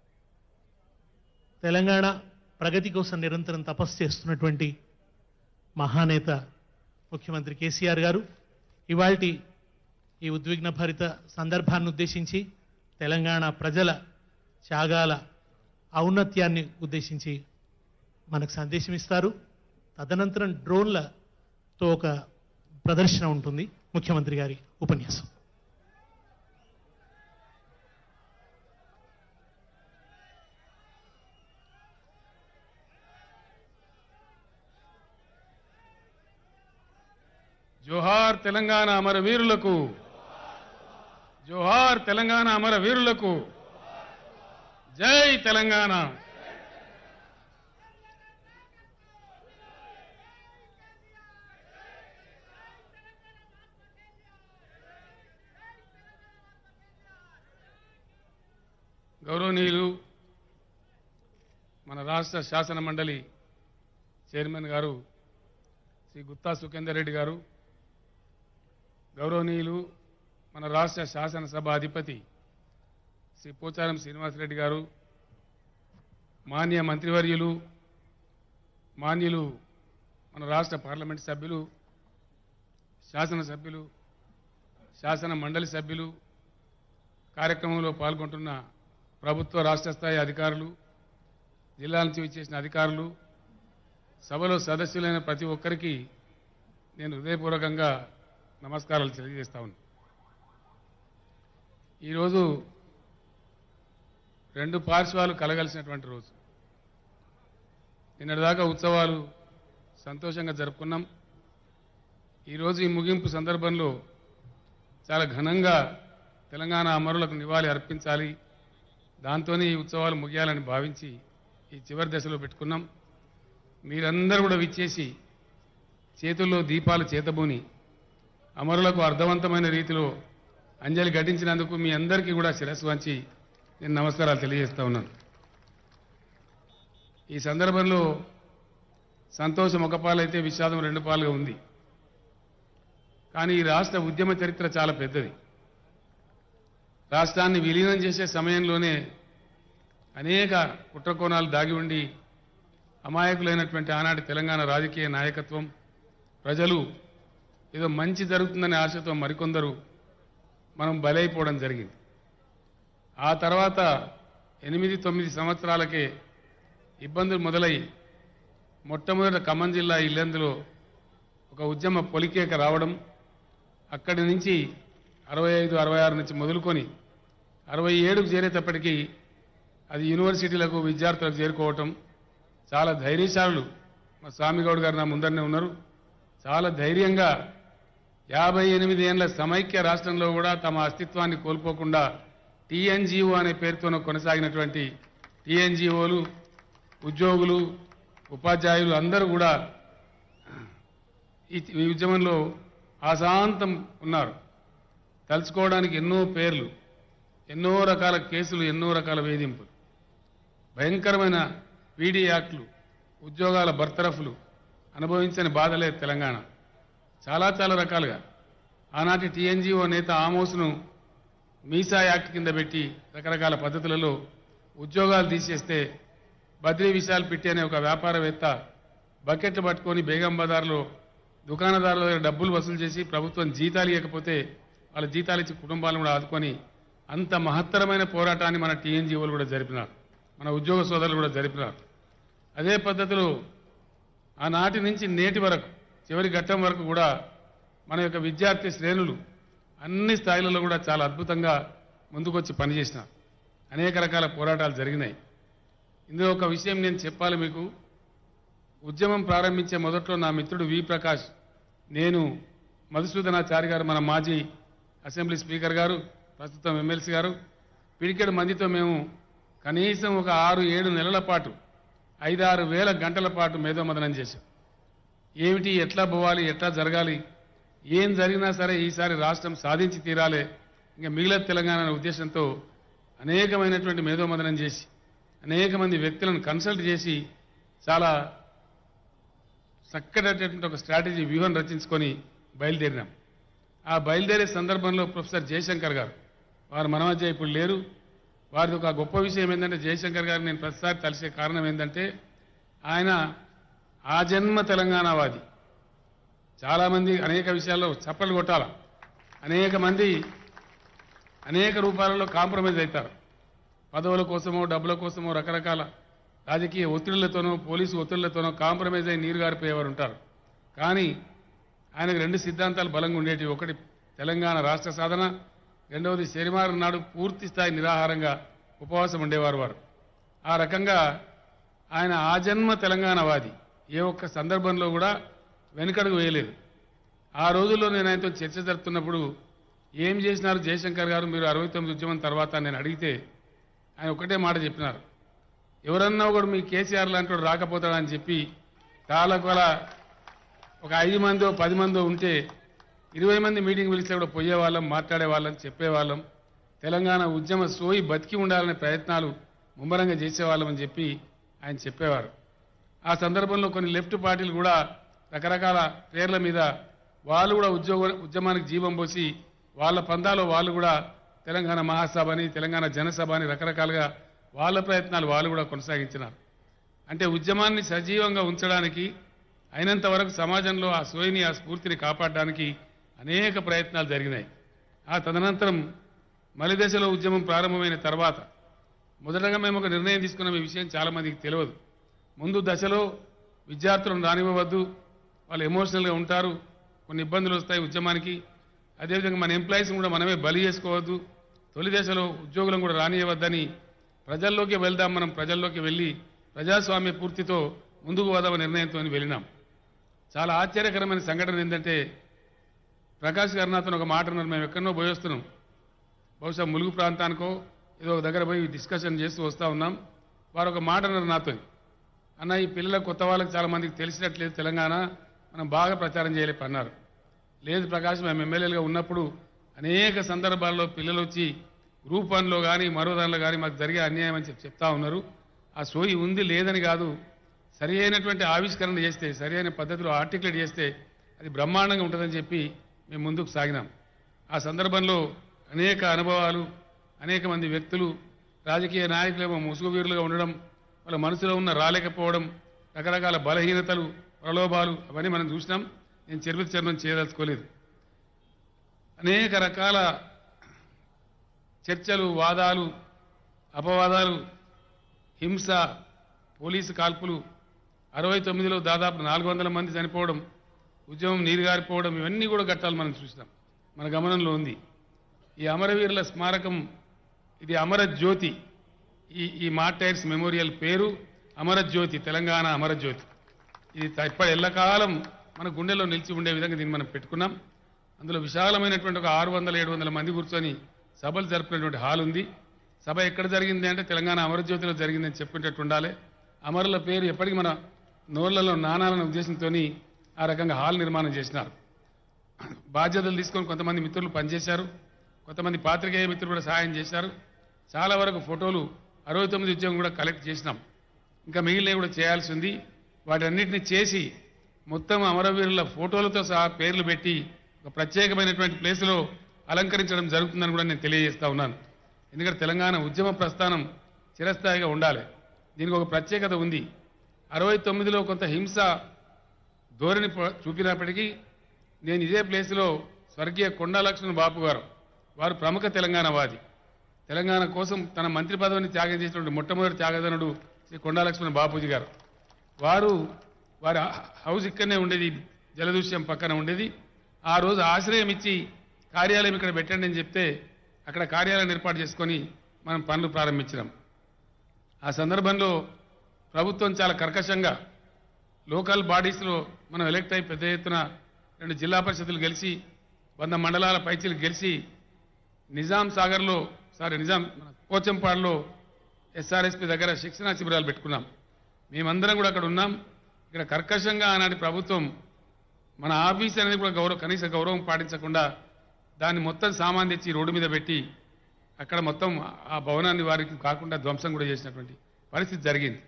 తెలంగాణ ప్రగతి కోసం నిరంతరం తపస్సు చేస్తున్నటువంటి మహానేత ముఖ్యమంత్రి కేసీఆర్ గారు ఇవాల్టి ఈ ఉద్విగ్న భరిత సందర్భాన్ని ఉద్దేశించి తెలంగాణ ప్రజల త్యాగాల ఔన్నత్యాన్ని ఉద్దేశించి మనకు సందేశం ఇస్తారు తదనంతరం డ్రోన్లతో ఒక ప్రదర్శన ఉంటుంది ముఖ్యమంత్రి గారి ఉపన్యాసం జోహార్ తెలంగాణ అమర వీరులకు జోహార్ తెలంగాణ అమర వీరులకు జై తెలంగాణ గౌరవనీయులు మన రాష్ట్ర శాసన మండలి చైర్మన్ గారు శ్రీ గుత్తా సుఖేందర్ రెడ్డి గారు గౌరవనీయులు మన రాష్ట్ర శాసనసభ అధిపతి శ్రీ పోచారం శ్రీనివాసరెడ్డి గారు మాన్య మంత్రివర్యులు మాన్యులు మన రాష్ట్ర పార్లమెంట్ సభ్యులు శాసనసభ్యులు శాసన మండలి సభ్యులు కార్యక్రమంలో పాల్గొంటున్న ప్రభుత్వ రాష్ట్ర స్థాయి అధికారులు జిల్లా నుంచి విచ్చేసిన అధికారులు సభలో సదస్సులైన ప్రతి ఒక్కరికి నేను హృదయపూర్వకంగా నమస్కారాలు తెలియజేస్తా ఉన్నాను ఈరోజు రెండు పార్శ్వాలు కలగలిసినటువంటి రోజు నిన్నటిదాకా ఉత్సవాలు సంతోషంగా జరుపుకున్నాం ఈరోజు ఈ ముగింపు సందర్భంలో చాలా ఘనంగా తెలంగాణ అమరులకు నివాళి అర్పించాలి దాంతోనే ఈ ఉత్సవాలు ముగియాలని భావించి ఈ చివరి దశలో పెట్టుకున్నాం మీరందరూ కూడా విచ్చేసి చేతుల్లో దీపాలు చేతబూని అమరులకు అర్థవంతమైన రీతిలో అంజలి ఘటించినందుకు మీ అందరికీ కూడా శిరస్సు వంచి నేను నమస్కారాలు తెలియజేస్తా ఉన్నాను ఈ సందర్భంలో సంతోషం ఒక పాలైతే విషాదం రెండు పాలుగా ఉంది కానీ ఈ రాష్ట్ర ఉద్యమ చరిత్ర చాలా పెద్దది రాష్ట్రాన్ని విలీనం చేసే సమయంలోనే అనేక కుట్రకోణాలు దాగి ఉండి అమాయకులైనటువంటి ఆనాటి తెలంగాణ రాజకీయ నాయకత్వం ప్రజలు ఏదో మంచి జరుగుతుందనే ఆశతో మరికొందరు మనం బలైపోవడం జరిగింది ఆ తర్వాత ఎనిమిది తొమ్మిది సంవత్సరాలకే ఇబ్బందులు మొదలై మొట్టమొదట ఖమ్మం జిల్లా ఇల్లెందులో ఒక ఉద్యమ పొలికేక రావడం అక్కడి నుంచి అరవై ఐదు అరవై ఆరు నుంచి మొదలుకొని అరవై ఏడుకు చేరేటప్పటికీ అది యూనివర్సిటీలకు విద్యార్థులకు చేరుకోవటం చాలా ధైర్యశాలులు మా స్వామిగౌడ్ గారు నా ముందరనే ఉన్నారు చాలా ధైర్యంగా యాభై ఎనిమిది ఏళ్ల సమైక్య రాష్ట్రంలో కూడా తమ అస్తిత్వాన్ని కోల్పోకుండా టీఎన్జిఓ అనే పేరుతో కొనసాగినటువంటి టీఎన్జిఓలు ఉద్యోగులు ఉపాధ్యాయులు అందరూ కూడా ఈ ఈ ఉద్యమంలో ఆశాంతం ఉన్నారు తలుచుకోవడానికి ఎన్నో పేర్లు ఎన్నో రకాల కేసులు ఎన్నో రకాల వేధింపులు భయంకరమైన పీడీ యాక్ట్లు ఉద్యోగాల బర్తరఫ్లు అనుభవించని బాధ లేదు తెలంగాణ చాలా చాలా రకాలుగా ఆనాటి టీఎన్జిఓ నేత ఆమోస్ను మీసా యాక్ట్ కింద పెట్టి రకరకాల పద్ధతులలో ఉద్యోగాలు తీసేస్తే బద్రీ విశాల్ పిట్టి అనే ఒక వ్యాపారవేత్త బకెట్లు పట్టుకొని బేగం బజార్లో దుకాణదారుల దగ్గర డబ్బులు వసూలు చేసి ప్రభుత్వం జీతాలు ఇవ్వకపోతే వాళ్ళ జీతాలు ఇచ్చి కుటుంబాలను కూడా ఆదుకొని అంత మహత్తరమైన పోరాటాన్ని మన టీఎన్జీఓలు కూడా జరిపినారు మన ఉద్యోగ సోదరులు కూడా జరిపినారు అదే పద్ధతిలో ఆనాటి నుంచి నేటి వరకు చివరి ఘట్టం వరకు కూడా మన యొక్క విద్యార్థి శ్రేణులు అన్ని స్థాయిలలో కూడా చాలా అద్భుతంగా ముందుకొచ్చి పనిచేసినారు అనేక రకాల పోరాటాలు జరిగినాయి ఇందులో ఒక విషయం నేను చెప్పాలి మీకు ఉద్యమం ప్రారంభించే మొదట్లో నా మిత్రుడు వి ప్రకాష్ నేను మధుసూదనాచారి గారు మన మాజీ అసెంబ్లీ స్పీకర్ గారు ప్రస్తుతం ఎమ్మెల్సీ గారు పిడికెడు మందితో మేము కనీసం ఒక ఆరు ఏడు నెలల పాటు ఐదారు వేల గంటల పాటు మేధోమదనం చేశాం ఏమిటి ఎట్లా పోవాలి ఎట్లా జరగాలి ఏం జరిగినా సరే ఈసారి రాష్ట్రం సాధించి తీరాలి ఇంకా మిగిలిన తెలంగాణ అనే ఉద్దేశంతో అనేకమైనటువంటి మేధోమదనం చేసి అనేక మంది వ్యక్తులను కన్సల్ట్ చేసి చాలా చక్కటటువంటి ఒక స్ట్రాటజీ వ్యూహం రచించుకొని బయలుదేరినాం ఆ బయలుదేరే సందర్భంలో ప్రొఫెసర్ జయశంకర్ గారు వారు మన మధ్య ఇప్పుడు లేరు వారిది ఒక గొప్ప విషయం ఏంటంటే జయశంకర్ గారు నేను ప్రతిసారి కలిసే కారణం ఏంటంటే ఆయన ఆ జన్మ తెలంగాణవాది చాలామంది అనేక విషయాల్లో చప్పలు కొట్టాల అనేక మంది అనేక రూపాలలో కాంప్రమైజ్ అవుతారు పదవుల కోసమో డబ్బుల కోసమో రకరకాల రాజకీయ ఒత్తిళ్లతోనో పోలీసు ఒత్తిళ్లతోనో కాంప్రమైజ్ అయి నీరు గారిపోయేవారు ఉంటారు కానీ ఆయనకు రెండు సిద్ధాంతాలు బలంగా ఉండేటివి ఒకటి తెలంగాణ రాష్ట్ర సాధన రెండవది శనివారం నాడు పూర్తి స్థాయి నిరాహారంగా ఉపవాసం ఉండేవారు వారు ఆ రకంగా ఆయన ఆజన్మ తెలంగాణవాది ఏ ఒక్క సందర్భంలో కూడా వెనుకడుగు వేయలేదు ఆ రోజుల్లో నేను ఆయనతో చర్చ జరుపుతున్నప్పుడు ఏం చేసినారు జయశంకర్ గారు మీరు అరవై తొమ్మిది ఉద్యమం తర్వాత నేను అడిగితే ఆయన ఒకటే మాట చెప్పినారు ఎవరన్నా ఒకడు మీ కేసీఆర్ లాంటి వాడు రాకపోతాడని చెప్పి కాలకొల ఒక ఐదు మందో పది మందో ఉంటే ఇరవై మంది మీటింగ్ పిలిస్తే కూడా పోయేవాళ్ళం మాట్లాడేవాళ్ళం చెప్పేవాళ్ళం తెలంగాణ ఉద్యమ సోయి బతికి ఉండాలనే ప్రయత్నాలు ముమ్మరంగా చేసేవాళ్ళం అని చెప్పి ఆయన చెప్పేవారు ఆ సందర్భంలో కొన్ని లెఫ్ట్ పార్టీలు కూడా రకరకాల పేర్ల మీద వాళ్ళు కూడా ఉద్యోగ ఉద్యమానికి జీవం పోసి వాళ్ళ పందాలో వాళ్ళు కూడా తెలంగాణ మహాసభ అని తెలంగాణ జనసభ అని రకరకాలుగా వాళ్ళ ప్రయత్నాలు వాళ్ళు కూడా కొనసాగించినారు అంటే ఉద్యమాన్ని సజీవంగా ఉంచడానికి అయినంత వరకు సమాజంలో ఆ సోయిని ఆ స్ఫూర్తిని కాపాడడానికి అనేక ప్రయత్నాలు జరిగినాయి ఆ తదనంతరం మలి దశలో ఉద్యమం ప్రారంభమైన తర్వాత మొదటగా మేము ఒక నిర్ణయం తీసుకున్న ఈ విషయం చాలా మందికి తెలియదు ముందు దశలో విద్యార్థులను రానివ్వవద్దు వాళ్ళు ఎమోషనల్గా ఉంటారు కొన్ని ఇబ్బందులు వస్తాయి ఉద్యమానికి అదేవిధంగా మన ఎంప్లాయీస్ కూడా మనమే బలి చేసుకోవద్దు తొలి దశలో ఉద్యోగులను కూడా రానియవద్దని ప్రజల్లోకి వెళ్దాం మనం ప్రజల్లోకి వెళ్ళి ప్రజాస్వామ్య పూర్తితో ముందుకు పోదామని నిర్ణయంతో వెళ్ళినాం చాలా ఆశ్చర్యకరమైన సంఘటన ఏంటంటే ప్రకాష్ గారు నాతో ఒక మాట అన్నారు మేము ఎక్కడనో పోయి వస్తున్నాం బహుశా ములుగు ప్రాంతానికో ఏదో ఒక దగ్గర పోయి డిస్కషన్ చేస్తూ వస్తూ ఉన్నాం వారు ఒక మాట అన్నారు నాతో అన్న ఈ పిల్లల కొత్త వాళ్ళకి చాలా మందికి తెలిసినట్లేదు తెలంగాణ మనం బాగా ప్రచారం చేయలేపు అన్నారు లేదు ప్రకాష్ మేము ఎమ్మెల్యేలుగా ఉన్నప్పుడు అనేక సందర్భాల్లో పిల్లలు వచ్చి గ్రూప్ వన్లో కానీ మరో దానిలో కానీ మాకు జరిగే అన్యాయం అని చెప్పి చెప్తా ఉన్నారు ఆ సోయి ఉంది లేదని కాదు సరి అయినటువంటి ఆవిష్కరణ చేస్తే సరి అయిన పద్ధతిలో ఆర్టికులేట్ చేస్తే అది బ్రహ్మాండంగా ఉంటుందని చెప్పి మేము ముందుకు సాగినాం ఆ సందర్భంలో అనేక అనుభవాలు అనేక మంది వ్యక్తులు రాజకీయ నాయకులేమో ముసుగు వీరులుగా ఉండడం వాళ్ళ మనసులో ఉన్న రాలేకపోవడం రకరకాల బలహీనతలు ప్రలోభాలు అవన్నీ మనం చూసినాం నేను చరిత్ర చరణం చేయదలుచుకోలేదు అనేక రకాల చర్చలు వాదాలు అపవాదాలు హింస పోలీసు కాల్పులు అరవై తొమ్మిదిలో దాదాపు నాలుగు వందల మంది చనిపోవడం ఉద్యమం నీరుగారిపోవడం ఇవన్నీ కూడా ఘట్టాలు మనం చూసినాం మన గమనంలో ఉంది ఈ అమరవీరుల స్మారకం ఇది అమరజ్యోతి ఈ ఈ మార్టైర్స్ మెమోరియల్ పేరు అమరజ్యోతి తెలంగాణ అమరజ్యోతి ఇది త- ఇప్పటి ఎల్లకాలం మన గుండెలో నిలిచి ఉండే విధంగా దీన్ని మనం పెట్టుకున్నాం అందులో విశాలమైనటువంటి ఒక ఆరు వందల ఏడు వందల మంది కూర్చొని సభలు జరుపుకునేటువంటి హాల్ ఉంది సభ ఎక్కడ జరిగింది అంటే తెలంగాణ అమరజ్యోతిలో జరిగిందని చెప్పుకునేటట్టు ఉండాలి అమరుల పేరు ఎప్పటికీ మన నోళ్లలో నానాలనే ఉద్దేశంతో ఆ రకంగా హాల్ నిర్మాణం చేసినారు బాధ్యతలు తీసుకొని కొంతమంది మిత్రులు పనిచేశారు కొంతమంది పాత్రికేయ మిత్రులు కూడా సహాయం చేశారు చాలా వరకు ఫోటోలు అరవై తొమ్మిది ఉద్యోగం కూడా కలెక్ట్ చేసినాం ఇంకా మిగిలినవి కూడా చేయాల్సి ఉంది వాటన్నిటిని చేసి మొత్తం అమరవీరుల ఫోటోలతో సహా పేర్లు పెట్టి ఒక ప్రత్యేకమైనటువంటి ప్లేసులో అలంకరించడం జరుగుతుందని కూడా నేను తెలియజేస్తా ఉన్నాను ఎందుకంటే తెలంగాణ ఉద్యమ ప్రస్థానం చిరస్థాయిగా ఉండాలి దీనికి ఒక ప్రత్యేకత ఉంది అరవై తొమ్మిదిలో కొంత హింస ధోరణి ప- చూపినప్పటికీ నేను ఇదే ప్లేసులో స్వర్గీయ కొండా లక్ష్మణ్ బాపు గారు వారు ప్రముఖ తెలంగాణవాది తెలంగాణ కోసం తన మంత్రి పదవిని త్యాగం చేసినటువంటి మొట్టమొదటి త్యాగధనుడు శ్రీ కొండా లక్ష్మణ్ బాపూజీ గారు వారు వారి హౌస్ ఇక్కడనే ఉండేది జలదృశ్యం పక్కన ఉండేది ఆ రోజు ఆశ్రయం ఇచ్చి కార్యాలయం ఇక్కడ పెట్టండి అని చెప్తే అక్కడ కార్యాలయం ఏర్పాటు చేసుకొని మనం పనులు ప్రారంభించినాం ఆ సందర్భంలో ప్రభుత్వం చాలా కర్కశంగా లోకల్ బాడీస్లో మనం ఎలక్ట్ అయి పెద్ద ఎత్తున రెండు జిల్లా పరిషత్తులు గెలిచి వంద మండలాల పైచీలు గెలిచి నిజాం సాగర్లో సారీ నిజాం మన పోచంపాడులో ఎస్ఆర్ఎస్పి దగ్గర శిక్షణా శిబిరాలు పెట్టుకున్నాం మేమందరం కూడా అక్కడ ఉన్నాం ఇక్కడ కర్కశంగా ఆనాటి ప్రభుత్వం మన ఆఫీస్ అనేది కూడా గౌరవ కనీస గౌరవం పాటించకుండా దాన్ని మొత్తం సామాన్ తెచ్చి రోడ్డు మీద పెట్టి అక్కడ మొత్తం ఆ భవనాన్ని వారికి కాకుండా ధ్వంసం కూడా చేసినటువంటి పరిస్థితి జరిగింది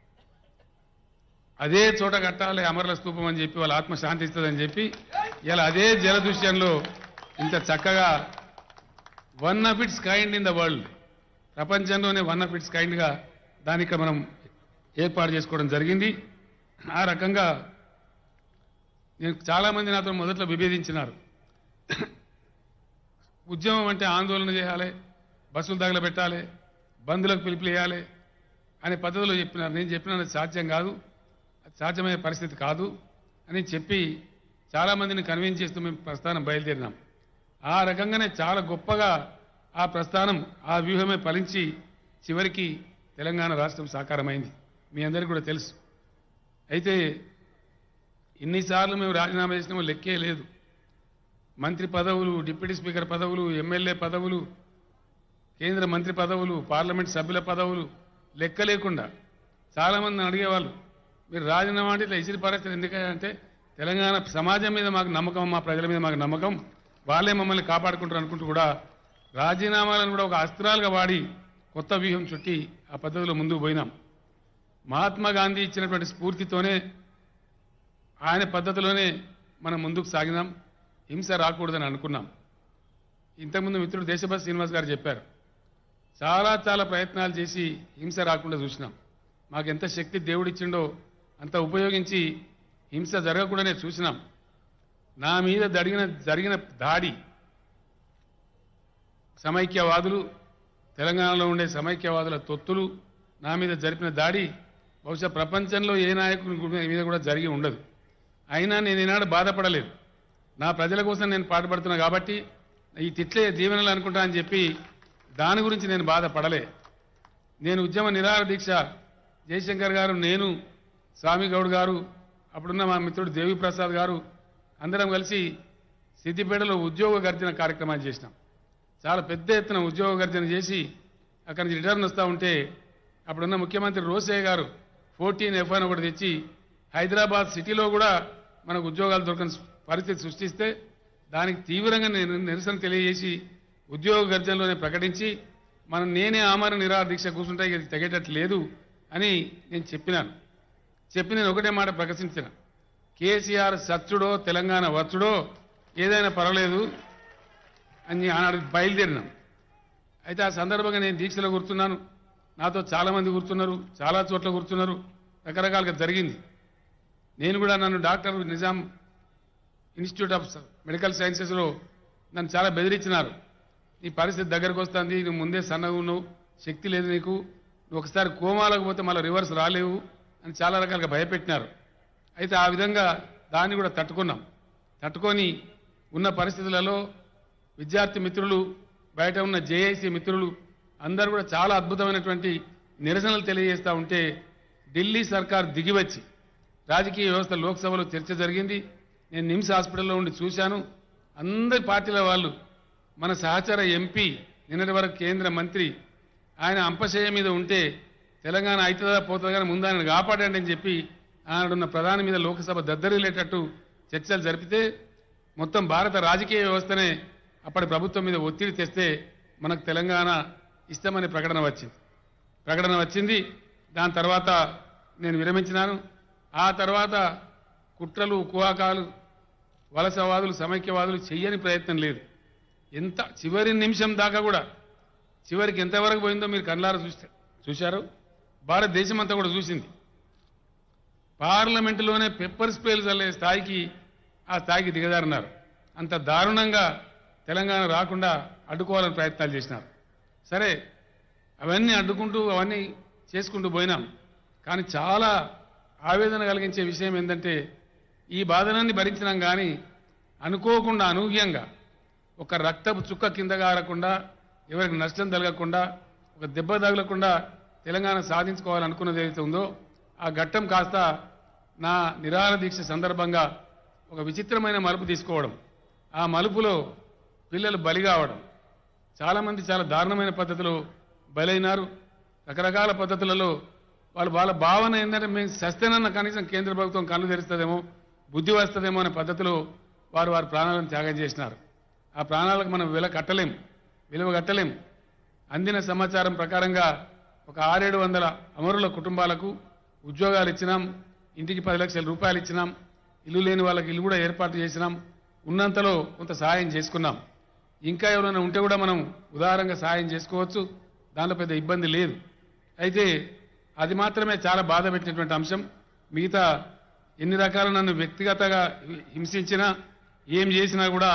అదే చోట కట్టాలి అమరుల స్తూపం అని చెప్పి వాళ్ళ ఆత్మ శాంతిస్తుందని చెప్పి ఇలా అదే జలదృశ్యంలో ఇంత చక్కగా one of its kind in the world ప్రపంచంలోనే వన్ ఆఫ్ ఇట్స్ కైండ్గా దానికి మనం ఏర్పాటు చేసుకోవడం జరిగింది ఆ రకంగా నేను చాలామంది నాతో మొదట్లో విభేదించినారు ఉద్యమం అంటే ఆందోళన చేయాలి బస్సులు తగలబెట్టాలి బంధులకు పిలుపులేయాలి అనే పద్ధతిలో చెప్పినారు నేను చెప్పిన సాధ్యం కాదు అది సాధ్యమయ్యే పరిస్థితి కాదు అని చెప్పి చాలామందిని కన్విన్స్ చేస్తూ మేము ప్రస్థానం బయలుదేరినాం ఆ రకంగానే చాలా గొప్పగా ఆ ప్రస్థానం ఆ వ్యూహమే ఫలించి చివరికి తెలంగాణ రాష్ట్రం సాకారమైంది మీ అందరికీ కూడా తెలుసు అయితే ఇన్నిసార్లు మేము రాజీనామా చేసినామో లెక్కే లేదు మంత్రి పదవులు డిప్యూటీ స్పీకర్ పదవులు ఎమ్మెల్యే పదవులు కేంద్ర మంత్రి పదవులు పార్లమెంట్ సభ్యుల పదవులు లెక్క లేకుండా చాలామంది అడిగేవాళ్ళు మీరు రాజీనామా అంటే ఇట్లా ఇసిరి పరిస్థితి ఎందుకంటే తెలంగాణ సమాజం మీద మాకు నమ్మకం మా ప్రజల మీద మాకు నమ్మకం వాళ్ళే మమ్మల్ని కాపాడుకుంటారు అనుకుంటూ కూడా రాజీనామాలను కూడా ఒక అస్త్రాలుగా వాడి కొత్త వ్యూహం చుట్టి ఆ పద్ధతిలో ముందుకు పోయినాం మహాత్మా గాంధీ ఇచ్చినటువంటి స్ఫూర్తితోనే ఆయన పద్ధతిలోనే మనం ముందుకు సాగినాం హింస రాకూడదని అనుకున్నాం ఇంతకుముందు మిత్రుడు దేశభాష శ్రీనివాస్ గారు చెప్పారు చాలా చాలా ప్రయత్నాలు చేసి హింస రాకుండా చూసినాం మాకు ఎంత శక్తి దేవుడిచ్చిండో అంత ఉపయోగించి హింస జరగకుండానే చూసినాం నా మీద జరిగిన జరిగిన దాడి సమైక్యవాదులు తెలంగాణలో ఉండే సమైక్యవాదుల తొత్తులు నా మీద జరిపిన దాడి బహుశా ప్రపంచంలో ఏ నాయకుని మీద కూడా జరిగి ఉండదు అయినా నేను ఈనాడు బాధపడలేదు నా ప్రజల కోసం నేను పాటుపడుతున్నా కాబట్టి ఈ తిట్లే దీవెనలు అనుకుంటా అని చెప్పి దాని గురించి నేను బాధపడలే నేను ఉద్యమ నిరాహార దీక్ష జయశంకర్ గారు నేను స్వామి గౌడ్ గారు అప్పుడున్న మా మిత్రుడు దేవి ప్రసాద్ గారు అందరం కలిసి సిద్దిపేటలో ఉద్యోగ గర్జన కార్యక్రమాలు చేసినాం చాలా పెద్ద ఎత్తున ఉద్యోగ గర్జన చేసి అక్కడి నుంచి రిటర్న్ వస్తూ ఉంటే అప్పుడున్న ముఖ్యమంత్రి రోసయ్య గారు ఫోర్టీన్ ఎఫ్ అని ఒకటి తెచ్చి హైదరాబాద్ సిటీలో కూడా మనకు ఉద్యోగాలు దొరకని పరిస్థితి సృష్టిస్తే దానికి తీవ్రంగా నిర- నిరసన తెలియజేసి ఉద్యోగ గర్జనలోనే ప్రకటించి మనం నేనే ఆమరణ నిరాహార దీక్ష కూర్చుంటే ఇక ఇది తెగేటట్టు లేదు అని నేను చెప్పినాను చెప్పి నేను ఒకటే మాట ప్రకటించిన కేసీఆర్ సచ్చుడో తెలంగాణ వచ్చుడో ఏదైనా పర్వాలేదు అని ఆనాడు బయలుదేరినాం అయితే ఆ సందర్భంగా నేను దీక్షలో కూర్చున్నాను నాతో చాలా మంది కూర్చున్నారు చాలా చోట్ల కూర్చున్నారు రకరకాలుగా జరిగింది నేను కూడా నన్ను doctor Nizam institute of medical సైన్సెస్లో నన్ను చాలా బెదిరించినారు నీ పరిస్థితి దగ్గరకు వస్తుంది నువ్వు ముందే సన్నగా ఉన్నావు శక్తి లేదు నీకు నువ్వు ఒకసారి కోమాలకు పోతే మళ్ళీ రివర్స్ రాలేవు అని చాలా రకాలుగా భయపెట్టినారు అయితే ఆ విధంగా దాన్ని కూడా తట్టుకున్నాం తట్టుకొని ఉన్న పరిస్థితులలో విద్యార్థి మిత్రులు బయట ఉన్న జేఐసి మిత్రులు అందరూ కూడా చాలా అద్భుతమైనటువంటి నిరసనలు తెలియజేస్తూ ఉంటే ఢిల్లీ సర్కార్ దిగివచ్చి రాజకీయ వ్యవస్థ లోక్సభలో చర్చ జరిగింది నేను నిమ్స్ హాస్పిటల్లో ఉండి చూశాను అందరి పార్టీల వాళ్ళు మన సహచర ఎంపీ నిన్నటి వరకు కేంద్ర మంత్రి ఆయన అంపశయ మీద ఉంటే తెలంగాణ అవుతుందా పోతుందా కానీ ముందు ఆయన కాపాడండి అని చెప్పి ఆనాడున్న ప్రధాని మీద లోక్సభ దద్దరిల్లేటట్టు చర్చలు జరిపితే మొత్తం భారత రాజకీయ వ్యవస్థనే అప్పటి ప్రభుత్వం మీద ఒత్తిడి తెస్తే మనకు తెలంగాణ ఇష్టమనే ప్రకటన వచ్చింది ప్రకటన వచ్చింది దాని తర్వాత నేను విరమించినాను ఆ తర్వాత కుట్రలు కుహాకాలు వలసవాదులు సమైక్యవాదులు చెయ్యని ప్రయత్నం లేదు ఎంత చివరి నిమిషం దాకా కూడా చివరికి ఎంతవరకు పోయిందో మీరు కళ్ళారా చూస్తే చూశారు భారతదేశం అంతా కూడా చూసింది పార్లమెంటులోనే పెప్పర్ స్ప్రేలు చల్లే స్థాయికి ఆ స్థాయికి దిగజారున్నారు అంత దారుణంగా తెలంగాణ రాకుండా అడ్డుకోవాలని ప్రయత్నాలు చేసినారు సరే అవన్నీ అడ్డుకుంటూ అవన్నీ చేసుకుంటూ పోయినాం కానీ చాలా ఆవేదన కలిగించే విషయం ఏంటంటే ఈ బాధనాన్ని భరించినాం కానీ అనుకోకుండా అనూహ్యంగా ఒక రక్తపు చుక్క కింద గారకుండా ఎవరికి నష్టం తగలకుండా ఒక దెబ్బ తగలకుండా తెలంగాణ సాధించుకోవాలనుకున్నది ఏదైతే ఉందో ఆ ఘట్టం కాస్త నా నిరాహార దీక్ష సందర్భంగా ఒక విచిత్రమైన మలుపు తీసుకోవడం ఆ మలుపులో పిల్లలు బలి కావడం చాలామంది చాలా దారుణమైన పద్ధతిలో బలైనారు రకరకాల పద్ధతులలో వాళ్ళు వాళ్ళ భావన ఏంటంటే మేము సస్తేనన్న కనీసం కేంద్ర ప్రభుత్వం కళ్ళు తెరుస్తుందేమో బుద్ధి వస్తుందేమో అనే పద్ధతిలో వారు వారి ప్రాణాలను త్యాగం చేసినారు ఆ ప్రాణాలకు మనం విల కట్టలేం విలువ కట్టలేం అందిన సమాచారం ప్రకారంగా ఒక ఆరేడు వందల అమరుల కుటుంబాలకు ఉద్యోగాలు ఇచ్చినాం ఇంటికి పది లక్షల రూపాయలు ఇచ్చినాం ఇల్లు లేని వాళ్ళకి ఇల్లు కూడా ఏర్పాటు చేసినాం ఉన్నంతలో కొంత సహాయం చేసుకున్నాం ఇంకా ఎవరైనా ఉంటే కూడా మనం ఉదారంగా సహాయం చేసుకోవచ్చు దాంట్లో పెద్ద ఇబ్బంది లేదు అయితే అది మాత్రమే చాలా బాధ పెట్టినటువంటి అంశం మిగతా ఎన్ని రకాల నన్ను వ్యక్తిగతంగా హింసించినా ఏం చేసినా కూడా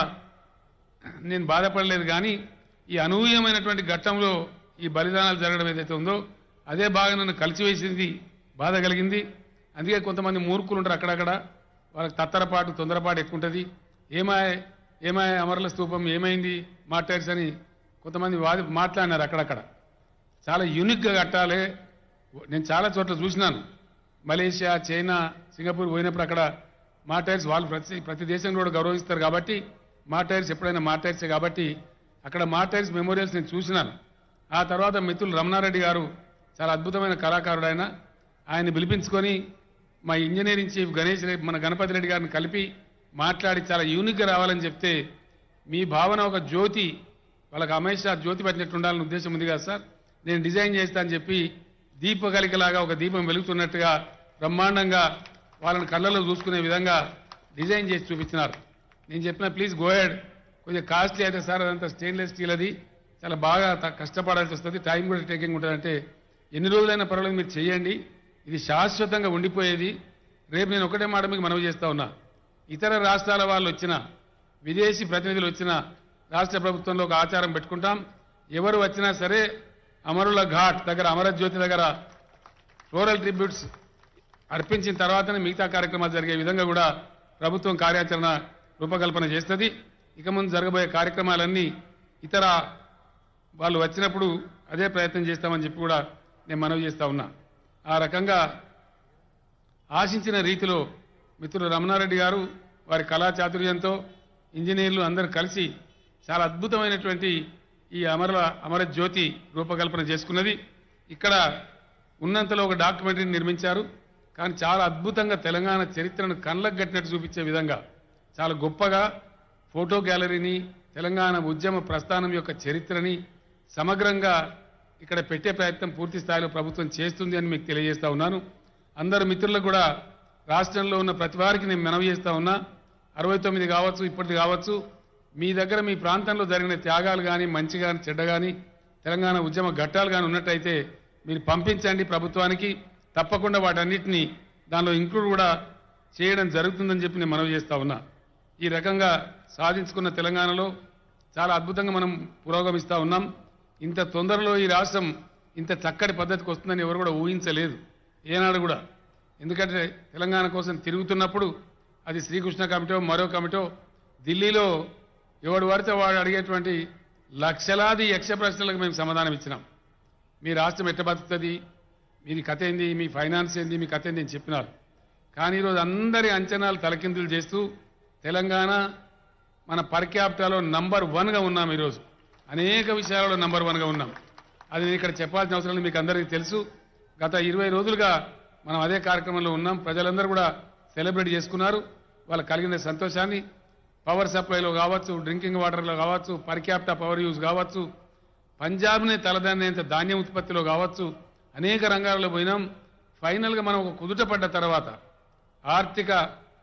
నేను బాధపడలేదు కానీ ఈ అనూహ్యమైనటువంటి ఘట్టంలో ఈ బలిదానాలు జరగడం ఏదైతే ఉందో అదే బాగా నన్ను కలిసివేసింది బాధ కలిగింది అందుకే కొంతమంది మూర్ఖులు ఉంటారు అక్కడక్కడ వాళ్ళకి తత్తరపాటు తొందరపాటు ఎక్కువ ఉంటుంది ఏమాయ ఏమాయ అమరల స్తూపం ఏమైంది మాట్లాడ్స్ అని కొంతమంది వాది మాట్లాడినారు అక్కడక్కడ చాలా యూనిక్గా కట్టాలి నేను చాలా చోట్ల చూసినాను మలేషియా చైనా సింగపూర్ పోయినప్పుడు అక్కడ మా టైర్స్ వాళ్ళు ప్రతి ప్రతి దేశంలో కూడా గౌరవిస్తారు కాబట్టి మా టైర్స్ ఎప్పుడైనా మా టైర్సే కాబట్టి అక్కడ మా టైర్స్ మెమోరియల్స్ నేను చూసినాను ఆ తర్వాత మిత్రులు రమణారెడ్డి గారు చాలా అద్భుతమైన కళాకారుడు ఆయన ఆయన్ని పిలిపించుకొని మా ఇంజనీరింగ్ చీఫ్ గణేష్ రెడ్డి మన గణపతి రెడ్డి గారిని కలిపి మాట్లాడి చాలా యూనిక్గా రావాలని చెప్తే మీ భావన ఒక జ్యోతి వాళ్ళకి అమేష్ షా జ్యోతి పట్టినట్టు ఉండాలని ఉద్దేశం ఉంది కదా సార్ నేను డిజైన్ చేస్తా అని చెప్పి దీపకలికలాగా ఒక దీపం వెలుగుతున్నట్టుగా బ్రహ్మాండంగా వాళ్ళని కళ్ళలో చూసుకునే విధంగా డిజైన్ చేసి చూపించినారు నేను చెప్పిన ప్లీజ్ గోయడ్ కొంచెం కాస్ట్లీ అయితే సార్ అదంతా స్టెయిన్లెస్ స్టీల్ అది చాలా బాగా త- కష్టపడాల్సి వస్తుంది టైం కూడా టేకింగ్ ఉంటుంది అంటే ఎన్ని రోజులైనా పర్వాలేదు మీరు చేయండి ఇది శాశ్వతంగా ఉండిపోయేది రేపు నేను ఒకటే మాట మీకు మనవి చేస్తా ఉన్నా ఇతర రాష్ట్రాల వాళ్ళు వచ్చిన విదేశీ ప్రతినిధులు వచ్చిన రాష్ట్ర ప్రభుత్వంలో ఒక ఆచారం పెట్టుకుంటాం ఎవరు వచ్చినా సరే అమరుల ఘాట్ దగ్గర అమరజ్యోతి దగ్గర ఫ్లోరల్ ట్రిబ్యూట్స్ అర్పించిన తర్వాతనే మిగతా కార్యక్రమాలు జరిగే విధంగా కూడా ప్రభుత్వం కార్యాచరణ రూపకల్పన చేస్తుంది ఇక ముందు జరగబోయే కార్యక్రమాలన్నీ ఇతర వాళ్ళు వచ్చినప్పుడు అదే ప్రయత్నం చేస్తామని చెప్పి కూడా నేను మనవి చేస్తా ఉన్నా ఆ రకంగా ఆశించిన రీతిలో మిత్రులు రమణారెడ్డి గారు వారి కళా చాతుర్యంతో ఇంజనీర్లు అందరూ కలిసి చాలా అద్భుతమైనటువంటి ఈ అమర అమర జ్యోతి రూపకల్పన చేసుకున్నది ఇక్కడ ఉన్నంతలో ఒక డాక్యుమెంటరీని నిర్మించారు కానీ చాలా అద్భుతంగా తెలంగాణ చరిత్రను కళ్ళకు కట్టినట్టు చూపించే విధంగా చాలా గొప్పగా ఫోటో గ్యాలరీని తెలంగాణ ఉద్యమ ప్రస్థానం యొక్క చరిత్రని సమగ్రంగా ఇక్కడ పెట్టే ప్రయత్నం పూర్తి స్థాయిలో ప్రభుత్వం చేస్తుంది అని మీకు తెలియజేస్తా ఉన్నాను అందరు మిత్రులకు కూడా రాష్ట్రంలో ఉన్న ప్రతి వారికి నేను మనవి చేస్తా ఉన్నా అరవై తొమ్మిది కావచ్చు ఇప్పటిది కావచ్చు మీ దగ్గర మీ ప్రాంతంలో జరిగిన త్యాగాలు కానీ మంచి కానీ చెడ్డ కానీ తెలంగాణ ఉద్యమ ఘట్టాలు కానీ ఉన్నట్టయితే మీరు పంపించండి ప్రభుత్వానికి తప్పకుండా వాటన్నిటిని దానిలో ఇంక్లూడ్ కూడా చేయడం జరుగుతుందని చెప్పి నేను మనవి చేస్తా ఉన్నా ఈ రకంగా సాధించుకున్న తెలంగాణలో చాలా అద్భుతంగా మనం పురోగమిస్తా ఉన్నాం ఇంత తొందరలో ఈ రాష్ట్రం ఇంత చక్కటి పద్ధతికి వస్తుందని ఎవరు కూడా ఊహించలేదు ఏనాడు కూడా ఎందుకంటే తెలంగాణ కోసం తిరుగుతున్నప్పుడు అది శ్రీకృష్ణ కమిటో మరో కమిటో ఢిల్లీలో ఎవడు పడితే వాడు అడిగేటువంటి లక్షలాది యక్ష ప్రశ్నలకు మేము సమాధానం ఇచ్చినాం మీ రాష్ట్రం ఎట్ట బతుకుతుంది మీది కథ ఏంది మీ ఫైనాన్స్ ఏంది మీ కథ ఏంది అని చెప్పినారు కానీ ఈరోజు అందరి అంచనాలు తలకిందులు చేస్తూ తెలంగాణ మన పర్ క్యాపిటాలో నంబర్ వన్గా ఉన్నాం ఈరోజు అనేక విషయాలలో నంబర్ వన్గా ఉన్నాం అది నేను ఇక్కడ చెప్పాల్సిన అవసరం లేదు మీకు అందరికీ తెలుసు గత ఇరవై రోజులుగా మనం అదే కార్యక్రమంలో ఉన్నాం ప్రజలందరూ కూడా సెలబ్రేట్ చేసుకున్నారు వాళ్ళకి కలిగిన సంతోషాన్ని పవర్ సప్లైలో కావచ్చు డ్రింకింగ్ వాటర్లో కావచ్చు పర్ క్యాపిటా పవర్ యూజ్ కావచ్చు పంజాబ్నే తలదన్నేంత ధాన్యం ఉత్పత్తిలో కావచ్చు అనేక రంగాలలో పోయినాం ఫైనల్గా మనం ఒక కుదుట పడ్డ తర్వాత ఆర్థిక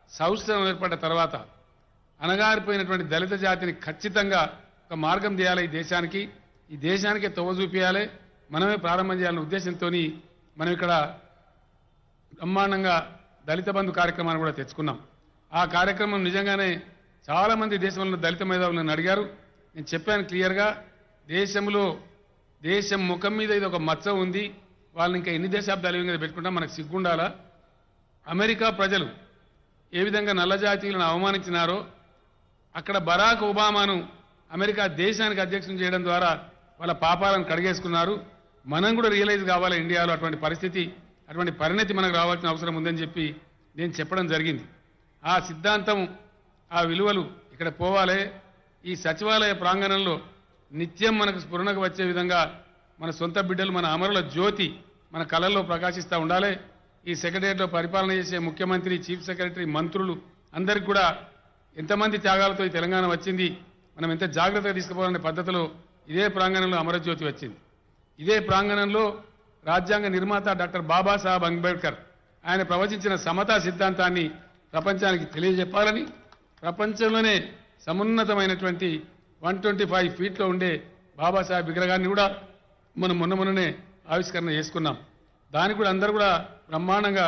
సంవత్సరం ఏర్పడ్డ తర్వాత అణగారిపోయినటువంటి దళిత జాతిని ఖచ్చితంగా ఒక మార్గం తీయాలి ఈ దేశానికి ఈ దేశానికే తొవ్వ చూపించాలి మనమే ప్రారంభం చేయాలనే ఉద్దేశంతో మనం ఇక్కడ బ్రహ్మాండంగా దళిత బంధు కార్యక్రమాన్ని కూడా తెచ్చుకున్నాం ఆ కార్యక్రమం నిజంగానే చాలా మంది దేశంలో ఉన్న దళిత మేధావులు నన్ను అడిగారు నేను చెప్పాను క్లియర్గా దేశంలో దేశం ముఖం మీద ఇది ఒక మచ్చ ఉంది వాళ్ళని ఇంకా ఎన్ని దశాబ్దాలు మీద పెట్టుకుంటాం మనకు సిగ్గుండాలా అమెరికా ప్రజలు ఏ విధంగా నల్ల జాతీయులను అవమానించినారో అక్కడ బరాక్ ఒబామాను అమెరికా దేశానికి అధ్యక్షుని చేయడం ద్వారా వాళ్ళ పాపాలను కడిగేసుకున్నారు మనం కూడా రియలైజ్ కావాలి ఇండియాలో అటువంటి పరిస్థితి అటువంటి పరిణతి మనకు రావాల్సిన అవసరం ఉందని చెప్పి నేను చెప్పడం జరిగింది ఆ సిద్ధాంతం ఆ విలువలు ఇక్కడ పోవాలి ఈ సచివాలయ ప్రాంగణంలో నిత్యం మనకు స్ఫురణకు వచ్చే విధంగా మన సొంత బిడ్డలు మన అమరుల జ్యోతి మన కళల్లో ప్రకాశిస్తూ ఉండాలి ఈ సెక్రటరియట్లో పరిపాలన చేసే ముఖ్యమంత్రి చీఫ్ సెక్రటరీ మంత్రులు అందరికి కూడా ఎంతమంది త్యాగాలతో ఈ తెలంగాణ వచ్చింది మనం ఎంత జాగ్రత్తగా తీసుకుపోవాలనే పద్ధతిలో ఇదే ప్రాంగణంలో అమరజ్యోతి వచ్చింది ఇదే ప్రాంగణంలో రాజ్యాంగ నిర్మాత డాక్టర్ బాబాసాహెబ్ అంబేద్కర్ ఆయన ప్రవచించిన సమతా సిద్ధాంతాన్ని ప్రపంచానికి తెలియజెప్పాలని ప్రపంచంలోనే సమున్నతమైనటువంటి వన్ ట్వంటీ ఫైవ్ ఫీట్లో ఉండే బాబాసాహెబ్ విగ్రహాన్ని కూడా మనం మొన్న మొన్ననే ఆవిష్కరణ చేసుకున్నాం దానికి కూడా అందరూ కూడా బ్రహ్మాండంగా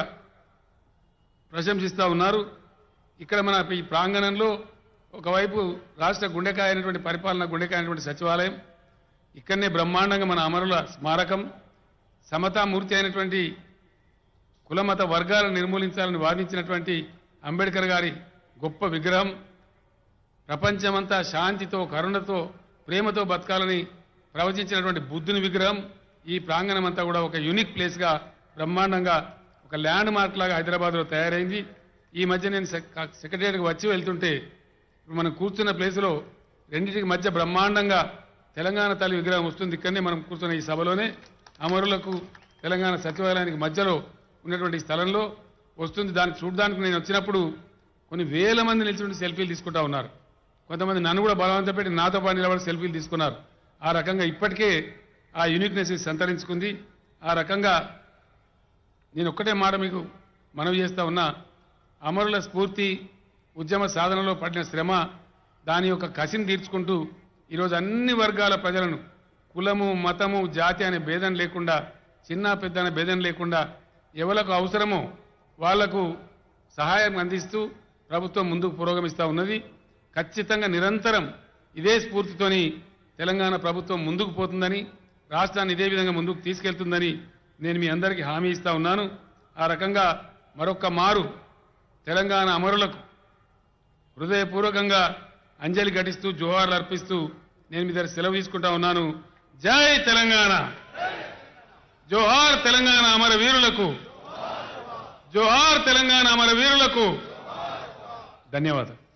ప్రశంసిస్తూ ఉన్నారు ఇక్కడ మన ఈ ప్రాంగణంలో ఒకవైపు రాష్ట్ర గుండెకాయ అయినటువంటి పరిపాలన గుండెకాయ అయినటువంటి సచివాలయం ఇక్కడనే బ్రహ్మాండంగా మన అమరుల స్మారకం సమతామూర్తి అయినటువంటి కులమత వర్గాలను నిర్మూలించాలని వాదించినటువంటి అంబేద్కర్ గారి గొప్ప విగ్రహం ప్రపంచమంతా శాంతితో కరుణతో ప్రేమతో బతకాలని ప్రవచించినటువంటి బుద్ధుని విగ్రహం ఈ ప్రాంగణం అంతా కూడా ఒక యూనిక్ ప్లేస్గా బ్రహ్మాండంగా ఒక ల్యాండ్ మార్క్ లాగా హైదరాబాద్లో తయారైంది ఈ మధ్య నేను సెక్- సెక్రటేరియట్కి వచ్చి వెళ్తుంటే ఇప్పుడు మనం కూర్చున్న ప్లేసులో రెండింటికి మధ్య బ్రహ్మాండంగా తెలంగాణ తల్లి విగ్రహం వస్తుంది ఇక్కడనే మనం కూర్చున్న ఈ సభలోనే అమరులకు తెలంగాణ సచివాలయానికి మధ్యలో ఉన్నటువంటి ఈ స్థలంలో వస్తుంది దాన్ని చూడడానికి నేను వచ్చినప్పుడు కొన్ని వేల మంది నిలిచి సెల్ఫీలు తీసుకుంటా ఉన్నారు కొంతమంది నన్ను కూడా బలవంత పెట్టి నాతో పాటు నిలబడి సెల్ఫీలు తీసుకున్నారు ఆ రకంగా ఇప్పటికే ఆ యూనిక్నెస్ సంతరించుకుంది ఆ రకంగా నేను ఒక్కటే మాట మీకు మనవి చేస్తా ఉన్నా అమరుల స్ఫూర్తి ఉద్యమ సాధనలో పడిన శ్రమ దాని యొక్క కసిని తీర్చుకుంటూ ఈరోజు అన్ని వర్గాల ప్రజలను కులము మతము జాతి అనే భేదం లేకుండా చిన్న పెద్ద అనే భేదం లేకుండా ఎవరికి అవసరమో వాళ్లకు సహాయం అందిస్తూ ప్రభుత్వం ముందుకు పురోగమిస్తూ ఉన్నది ఖచ్చితంగా నిరంతరం ఇదే స్ఫూర్తితోని తెలంగాణ ప్రభుత్వం ముందుకు పోతుందని రాష్ట్రాన్ని ఇదే విధంగా ముందుకు తీసుకెళ్తుందని నేను మీ అందరికీ హామీ ఇస్తా ఉన్నాను ఆ రకంగా మరొక్క మారు తెలంగాణ అమరులకు హృదయపూర్వకంగా అంజలి ఘటిస్తూ జోహార్లు అర్పిస్తూ నేను మీ దగ్గర సెలవు తీసుకుంటా ఉన్నాను జై తెలంగాణ జోహార్ తెలంగాణ అమర వీరులకు జోహార్ తెలంగాణ అమర వీరులకు ధన్యవాదాలు